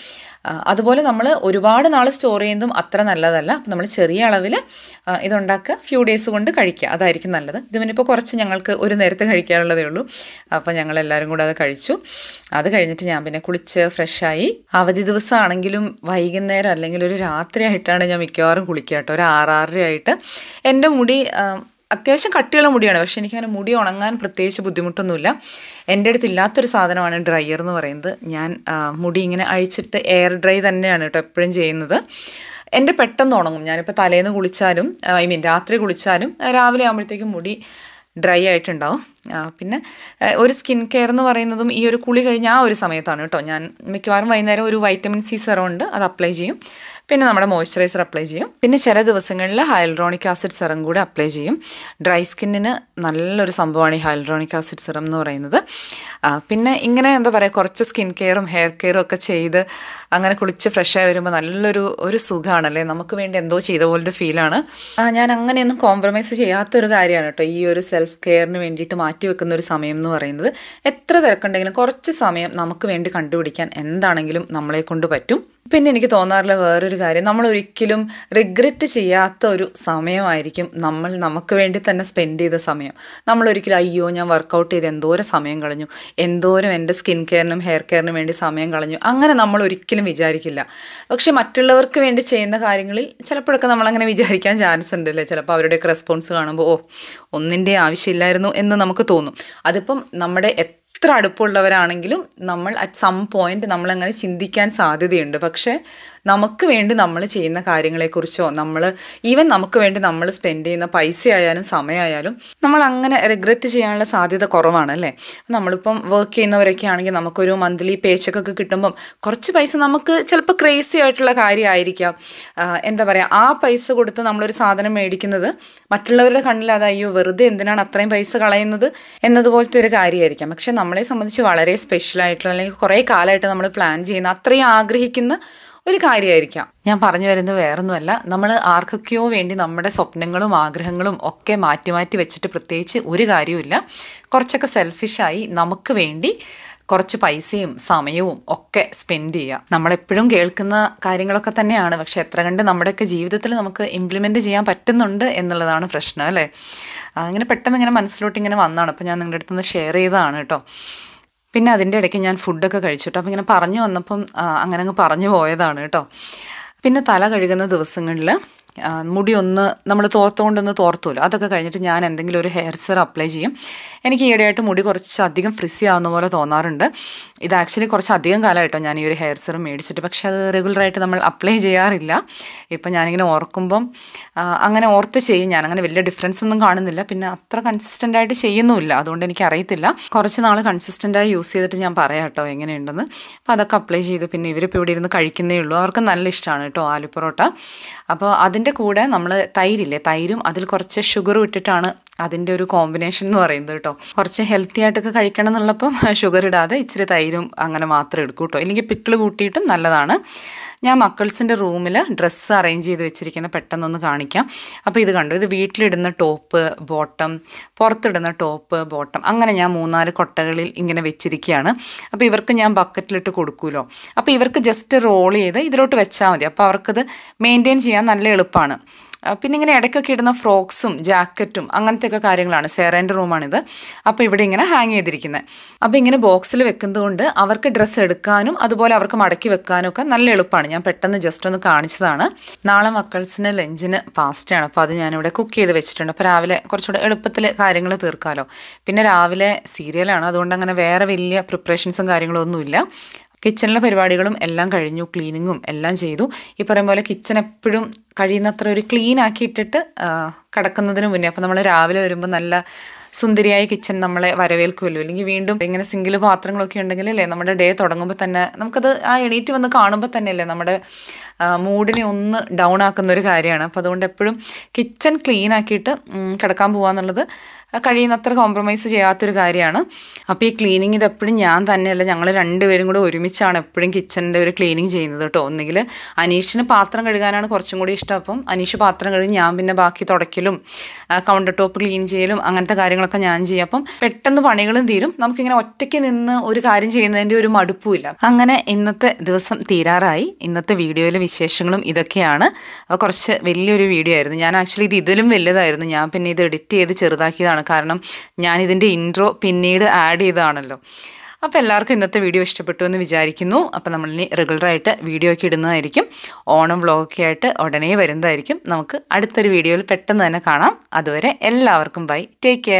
ആ, അതുപോലെ നമ്മൾ ഒരുപാട് നാൾ സ്റ്റോർ ചെയ്യുന്നതും അത്ര നല്ലതല്ല അപ്പം നമ്മൾ ചെറിയ അളവിൽ ഇതുണ്ടാക്കുക ഫ്യൂ ഡേയ്സ് കൊണ്ട് കഴിക്കുക അതായിരിക്കും നല്ലത് ഇത് പിന്നെ ഇപ്പോൾ കുറച്ച് ഞങ്ങൾക്ക് ഒരു നേരത്തെ കഴിക്കാനുള്ളതേ ഉള്ളൂ അപ്പോൾ ഞങ്ങൾ എല്ലാവരും കൂടെ അത് കഴിച്ചു അത് കഴിഞ്ഞിട്ട് ഞാൻ പിന്നെ കുളിച്ച് ഫ്രഷായി അവധി ദിവസമാണെങ്കിലും വൈകുന്നേരം അല്ലെങ്കിൽ ഒരു രാത്രി ആയിട്ടാണ് ഞാൻ മിക്കവാറും കുളിക്കുക കേട്ടോ ഒരു ആറാറര ആയിട്ട് എൻ്റെ മുടി ആ, അത്യാവശ്യം കട്ടിയുള്ള മുടിയാണ് പക്ഷെ എനിക്കങ്ങനെ മുടി ഉണങ്ങാൻ പ്രത്യേകിച്ച് ബുദ്ധിമുട്ടൊന്നുമില്ല എൻ്റെ അടുത്ത് ഇല്ലാത്തൊരു സാധനമാണ് ഡ്രയർ എന്ന് പറയുന്നത് ഞാൻ ആ, മുടി ഇങ്ങനെ അഴിച്ചിട്ട് എയർ ഡ്രൈ തന്നെയാണ് കേട്ടോ എപ്പോഴും ചെയ്യുന്നത് എൻ്റെ പെട്ടെന്ന് ഉണങ്ങും ഞാനിപ്പോൾ തലേന്ന് കുളിച്ചാലും ഐ മീൻ രാത്രി കുളിച്ചാലും ആ, രാവിലെ ആകുമ്പോഴത്തേക്കും മുടി ഡ്രൈ ആയിട്ടുണ്ടാവും ആ, പിന്നെ ആ, ഒരു സ്കിൻ കെയർ എന്ന് പറയുന്നതും ഈ ഒരു കുളി കഴിഞ്ഞ ആ ഒരു സമയത്താണ് കേട്ടോ ഞാൻ മിക്കവാറും വൈകുന്നേരം ഒരു വൈറ്റമിൻ സി സെറം ഉണ്ട് അത് അപ്ലൈ ചെയ്യും പിന്നെ നമ്മുടെ മോയ്സ്ചറൈസർ അപ്ലൈ ചെയ്യും പിന്നെ ചില ദിവസങ്ങളിൽ ഹൈൽഡ്രോണിക് ആസിഡ് സെറം കൂടെ അപ്ലൈ ചെയ്യും ഡ്രൈ സ്കിന്നിന് നല്ലൊരു സംഭവമാണ് ഈ ഹൈൽഡ്രോണിക് ആസിഡ് സെറം എന്ന് പറയുന്നത് ആ, പിന്നെ ഇങ്ങനെ എന്താ പറയുക കുറച്ച് സ്കിൻ കെയറും ഹെയർ കെയറും ഒക്കെ ചെയ്ത് അങ്ങനെ കുളിച്ച് ഫ്രഷായി വരുമ്പോൾ നല്ലൊരു ഒരു സുഖമാണല്ലേ നമുക്ക് വേണ്ടി എന്തോ ചെയ്ത പോലൊരു ഫീലാണ് ഞാൻ അങ്ങനെയൊന്നും കോംപ്രമൈസ് ചെയ്യാത്തൊരു കാര്യമാണ് കേട്ടോ ഈ ഒരു സെൽഫ് കെയറിന് വേണ്ടിയിട്ട് മാറ്റി വെക്കുന്ന ഒരു സമയം എന്ന് പറയുന്നത് എത്ര തിരക്കുണ്ടെങ്കിലും കുറച്ച് സമയം നമുക്ക് വേണ്ടി കണ്ടുപിടിക്കാൻ എന്താണെങ്കിലും നമ്മളെ കൊണ്ട് പറ്റും പിന്നെ എനിക്ക് തോന്നാറുള്ള വേറൊരു കാര്യം നമ്മൾ ഒരിക്കലും റിഗ്രറ്റ് ചെയ്യാത്ത ഒരു സമയമായിരിക്കും നമ്മൾ നമുക്ക് വേണ്ടി തന്നെ സ്പെൻഡ് ചെയ്ത സമയം നമ്മൾ ഒരിക്കലും അയ്യോ ഞാൻ വർക്കൗട്ട് ചെയ്ത് എന്തോരം സമയം കളഞ്ഞു എന്തോരം എൻ്റെ സ്കിൻ കെയറിനും ഹെയർ കെയറിനും വേണ്ടി സമയം കളഞ്ഞു അങ്ങനെ നമ്മൾ ഒരിക്കലും വിചാരിക്കില്ല പക്ഷെ മറ്റുള്ളവർക്ക് വേണ്ടി ചെയ്യുന്ന കാര്യങ്ങളിൽ ചിലപ്പോഴൊക്കെ നമ്മളങ്ങനെ വിചാരിക്കാൻ ചാൻസ് ഉണ്ട് അല്ലേ ചിലപ്പോൾ അവരുടെയൊക്കെ റെസ്പോൺസ് കാണുമ്പോൾ ഓ ഒന്നിൻ്റെ ആവശ്യമില്ലായിരുന്നു എന്ന് നമുക്ക് തോന്നും അതിപ്പം നമ്മുടെ എത്ര അടുപ്പമുള്ളവരാണെങ്കിലും നമ്മൾ അറ്റ് സം പോയിന്റ് നമ്മളങ്ങനെ ചിന്തിക്കാൻ സാധ്യതയുണ്ട് പക്ഷേ നമുക്ക് വേണ്ടി നമ്മൾ ചെയ്യുന്ന കാര്യങ്ങളെക്കുറിച്ചോ നമ്മൾ ഈവൻ നമുക്ക് വേണ്ടി നമ്മൾ സ്പെൻഡ് ചെയ്യുന്ന പൈസ ആയാലും സമയമായാലും നമ്മൾ അങ്ങനെ റിഗ്രറ്റ് ചെയ്യാനുള്ള സാധ്യത കുറവാണ് അല്ലേ നമ്മളിപ്പം വർക്ക് ചെയ്യുന്നവരൊക്കെ ആണെങ്കിൽ നമുക്കൊരു മന്ത്ലി പേ ചെക്കൊക്കെ കിട്ടുമ്പം കുറച്ച് പൈസ നമുക്ക് ചിലപ്പോൾ ക്രേസി ആയിട്ടുള്ള കാര്യമായിരിക്കാം ആ, എന്താ പറയുക ആ പൈസ കൊടുത്ത് നമ്മളൊരു സാധനം മേടിക്കുന്നത് മറ്റുള്ളവരുടെ കണ്ണിൽ അത് അയ്യോ വെറുതെ എന്തിനാണ് അത്രയും പൈസ കളയുന്നത് എന്നതുപോലത്തെ ഒരു കാര്യമായിരിക്കാം പക്ഷെ നമ്മളെ സംബന്ധിച്ച് വളരെ സ്പെഷ്യൽ ആയിട്ടുള്ള അല്ലെങ്കിൽ കുറേ കാലമായിട്ട് നമ്മൾ പ്ലാൻ ചെയ്യുന്ന അത്രയും ആഗ്രഹിക്കുന്ന ഒരു കാര്യമായിരിക്കാം ഞാൻ പറഞ്ഞു വരുന്നത് വേറൊന്നുമല്ല നമ്മൾ ആർക്കൊക്കെയോ വേണ്ടി നമ്മുടെ സ്വപ്നങ്ങളും ആഗ്രഹങ്ങളും ഒക്കെ മാറ്റി മാറ്റി വെച്ചിട്ട് പ്രത്യേകിച്ച് ഒരു കാര്യവുമില്ല കുറച്ചൊക്കെ സെൽഫിഷായി നമുക്ക് വേണ്ടി കുറച്ച് പൈസയും സമയവും ഒക്കെ സ്പെൻഡ് ചെയ്യുക നമ്മളെപ്പോഴും കേൾക്കുന്ന കാര്യങ്ങളൊക്കെ തന്നെയാണ് പക്ഷെ എത്ര കണ്ട് നമ്മുടെയൊക്കെ ജീവിതത്തിൽ നമുക്ക് ഇംപ്ലിമെൻറ്റ് ചെയ്യാൻ പറ്റുന്നുണ്ട് എന്നുള്ളതാണ് പ്രശ്നം അല്ലേ അങ്ങനെ പെട്ടെന്ന് ഇങ്ങനെ മനസ്സിലോട്ട് ഇങ്ങനെ വന്നതാണ് അപ്പോൾ ഞാൻ നിങ്ങളുടെ അടുത്തുനിന്ന് ഷെയർ ചെയ്തതാണ് കേട്ടോ പിന്നെ അതിൻ്റെ ഇടയ്ക്ക് ഞാൻ ഫുഡൊക്കെ കഴിച്ചിട്ടോ അപ്പോൾ ഇങ്ങനെ പറഞ്ഞു വന്നപ്പം ആ, അങ്ങനെ അങ്ങ് പറഞ്ഞു പോയതാണ് കേട്ടോ പിന്നെ തല കഴുകുന്ന ദിവസങ്ങളിൽ ആ, മുടി ഒന്ന് നമ്മൾ തോർത്തുകൊണ്ടൊന്ന് തോർത്തുമല്ലോ അതൊക്കെ കഴിഞ്ഞിട്ട് ഞാൻ എന്തെങ്കിലും ഒരു ഹെയർ സെർ അപ്ലൈ ചെയ്യും എനിക്ക് ഈയിടെയായിട്ട് മുടി കുറച്ച് അധികം ഫ്രിസി ആവുന്ന പോലെ തോന്നാറുണ്ട് ഇത് ആക്ച്വലി കുറച്ച് അധികം കാലമായിട്ടോ ഞാൻ ഈ ഒരു ഹെയർ സെറും മേടിച്ചിട്ട് പക്ഷേ അത് റെഗുലറായിട്ട് നമ്മൾ അപ്ലൈ ചെയ്യാറില്ല ഇപ്പം ഞാനിങ്ങനെ ഓർക്കുമ്പം ആ, അങ്ങനെ ഓർത്ത് ചെയ്യും ഞാൻ അങ്ങനെ വലിയ ഡിഫറൻസ് ഒന്നും കാണുന്നില്ല പിന്നെ അത്ര കൺസിസ്റ്റൻ്റ് ആയിട്ട് ചെയ്യുന്നുമില്ല അതുകൊണ്ട് എനിക്ക് അറിയത്തില്ല കുറച്ച് നാൾ കൺസിസ്റ്റൻ്റ് ആയി യൂസ് ചെയ്തിട്ട് ഞാൻ പറയാം കേട്ടോ എങ്ങനെയുണ്ടെന്ന് അപ്പോൾ അതൊക്കെ അപ്ലൈ ചെയ്ത് പിന്നെ ഇവരിപ്പോൾ ഇവിടെ ഇരുന്ന് കഴിക്കുന്നേ ഉള്ളൂ അവർക്ക് നല്ല ഇഷ്ടമാണ് കേട്ടോ ആലു പൊറോട്ട അപ്പോൾ അതിൻ്റെ കൂടെ നമ്മൾ തൈരില്ലേ തൈരും അതിൽ കുറച്ച് ഷുഗറും ഇട്ടിട്ടാണ് അതിൻ്റെ ഒരു കോമ്പിനേഷൻ എന്ന് പറയുന്നത് കേട്ടോ കുറച്ച് ഹെൽത്തി ആയിട്ടൊക്കെ കഴിക്കണം എന്നുള്ളപ്പം ഷുഗർ ഇടാതെ ഇച്ചിരി തൈരും അങ്ങനെ മാത്രം എടുക്കൂ കേട്ടോ ഇല്ലെങ്കിൽ പിക്കിൾ കൂട്ടിയിട്ടും നല്ലതാണ് ഞാൻ മക്കൾസിൻ്റെ റൂമിൽ ഡ്രസ്സ് അറേഞ്ച് ചെയ്ത് വെച്ചിരിക്കുന്ന പെട്ടെന്നൊന്ന് കാണിക്കാം അപ്പോൾ ഇത് കണ്ടു ഇത് വീട്ടിലിടുന്ന ടോപ്പ് ബോട്ടം പുറത്തിടുന്ന ടോപ്പ് ബോട്ടം അങ്ങനെ ഞാൻ മൂന്നാല് കൊട്ടകളിൽ ഇങ്ങനെ വെച്ചിരിക്കുകയാണ് അപ്പോൾ ഇവർക്ക് ഞാൻ ബക്കറ്റിലിട്ട് കൊടുക്കുമല്ലോ അപ്പോൾ ഇവർക്ക് ജസ്റ്റ് റോൾ ചെയ്ത് ഇതിലോട്ട് വെച്ചാൽ മതി അപ്പോൾ അവർക്കത് മെയിൻറ്റെയിൻ ചെയ്യാൻ നല്ല എളുപ്പമാണ് ആ, പിന്നെ ഇങ്ങനെ ഇടയ്ക്കൊക്കെ ഇടുന്ന ഫ്രോക്സും ജാക്കറ്റും അങ്ങനത്തെയൊക്കെ കാര്യങ്ങളാണ് സേറേൻ്റെ റൂമാണിത് അപ്പോൾ ഇവിടെ ഇങ്ങനെ ഹാങ് ചെയ്തിരിക്കുന്നത് അപ്പോൾ ഇങ്ങനെ ബോക്സിൽ വെക്കുന്നതുകൊണ്ട് അവർക്ക് ഡ്രസ്സ് എടുക്കാനും അതുപോലെ അവർക്ക് മടക്കി വെക്കാനും ഒക്കെ നല്ല എളുപ്പമാണ് ഞാൻ പെട്ടെന്ന് ജസ്റ്റ് ഒന്ന് കാണിച്ചതാണ് നാളെ മക്കൾസിന് ലഞ്ചിന് ഫാസ്റ്റാണ് അപ്പോൾ അത് ഞാനിവിടെ കുക്ക് ചെയ്ത് വെച്ചിട്ടുണ്ട് അപ്പോൾ രാവിലെ കുറച്ചുകൂടെ എളുപ്പത്തിൽ കാര്യങ്ങൾ തീർക്കാമല്ലോ പിന്നെ രാവിലെ സീരിയലാണ് അതുകൊണ്ട് അങ്ങനെ വേറെ വലിയ പ്രിപ്പറേഷൻസും കാര്യങ്ങളും ഒന്നുമില്ല കിച്ചണിലെ പരിപാടികളും എല്ലാം കഴിഞ്ഞു ക്ലീനിങ്ങും എല്ലാം ചെയ്തു ഈ പറയും പോലെ കിച്ചൺ എപ്പോഴും കഴിയുന്നത്ര ഒരു ക്ലീൻ ആക്കി ഇട്ടിട്ട് ആ, കിടക്കുന്നതിന് മുന്നേ അപ്പോൾ നമ്മൾ രാവിലെ വരുമ്പോൾ നല്ല സുന്ദരിയായ കിച്ചൺ നമ്മളെ വരവേൽക്കുമല്ലോ അല്ലെങ്കിൽ വീണ്ടും ഇങ്ങനെ സിംഗിൾ പാത്രങ്ങളൊക്കെ ഉണ്ടെങ്കിൽ അല്ലേ നമ്മുടെ ഡേ തുടങ്ങുമ്പോൾ തന്നെ നമുക്കത് ആ എണീറ്റ് വന്ന് കാണുമ്പോൾ തന്നെ അല്ലേ നമ്മുടെ മൂഡിനെ ഒന്ന് ഡൗൺ ആക്കുന്ന ഒരു കാര്യമാണ് അപ്പോൾ അതുകൊണ്ട് എപ്പോഴും കിച്ചൺ ക്ലീൻ ആക്കിയിട്ട് ഉം, കിടക്കാൻ പോകാന്നുള്ളത് കഴിയുന്നത്ര കോംപ്രമൈസ് ചെയ്യാത്തൊരു കാര്യമാണ് അപ്പോൾ ഈ ക്ലീനിങ് ഇത് എപ്പോഴും ഞാൻ തന്നെയല്ല ഞങ്ങൾ രണ്ടുപേരും കൂടെ ഒരുമിച്ചാണ് എപ്പോഴും കിച്ചണിൻ്റെ ഒരു ക്ലീനിങ് ചെയ്യുന്നത് കേട്ടോ ഒന്നുകിൽ അനീഷിന് പാത്രം കഴുകാനാണ് കുറച്ചും കൂടി ഇഷ്ടം അപ്പം അനീഷ് പാത്രം കഴുകി ഞാൻ പിന്നെ ബാക്കി തുടയ്ക്കലും കൗണ്ടർ ടോപ്പ് ക്ലീൻ ചെയ്യലും അങ്ങനത്തെ കാര്യങ്ങളൊക്കെ കാര്യങ്ങളൊക്കെ ഞാൻ ചെയ്യും അപ്പം പെട്ടെന്ന് പണികളും തീരും നമുക്കിങ്ങനെ ഒറ്റയ്ക്ക് നിന്ന് ഒരു കാര്യം ചെയ്യുന്നതിൻ്റെ ഒരു മടുപ്പുമില്ല അങ്ങനെ ഇന്നത്തെ ദിവസം തീരാറായി ഇന്നത്തെ വീഡിയോയിലെ വിശേഷങ്ങളും ഇതൊക്കെയാണ് അപ്പോൾ കുറച്ച് വലിയൊരു വീഡിയോ ആയിരുന്നു ഞാൻ ആക്ച്വലി ഇത് ഇതിലും വലുതായിരുന്നു ഞാൻ പിന്നെ ഇത് എഡിറ്റ് ചെയ്ത് ചെറുതാക്കിയതാണ് കാരണം ഞാൻ ഇതിൻ്റെ ഇൻട്രോ പിന്നീട് ആഡ് ചെയ്തതാണല്ലോ അപ്പോൾ എല്ലാവർക്കും ഇന്നത്തെ വീഡിയോ ഇഷ്ടപ്പെട്ടു എന്ന് വിചാരിക്കുന്നു അപ്പോൾ നമ്മളിനി റെഗുലറായിട്ട് വീഡിയോ ഒക്കെ ഇടുന്നതായിരിക്കും ഓണം വ്ളോഗൊക്കെ ആയിട്ട് ഉടനെ വരുന്നതായിരിക്കും നമുക്ക് അടുത്തൊരു വീഡിയോയിൽ പെട്ടെന്ന് തന്നെ കാണാം അതുവരെ എല്ലാവർക്കും ബൈ ടേക്ക് കെയർ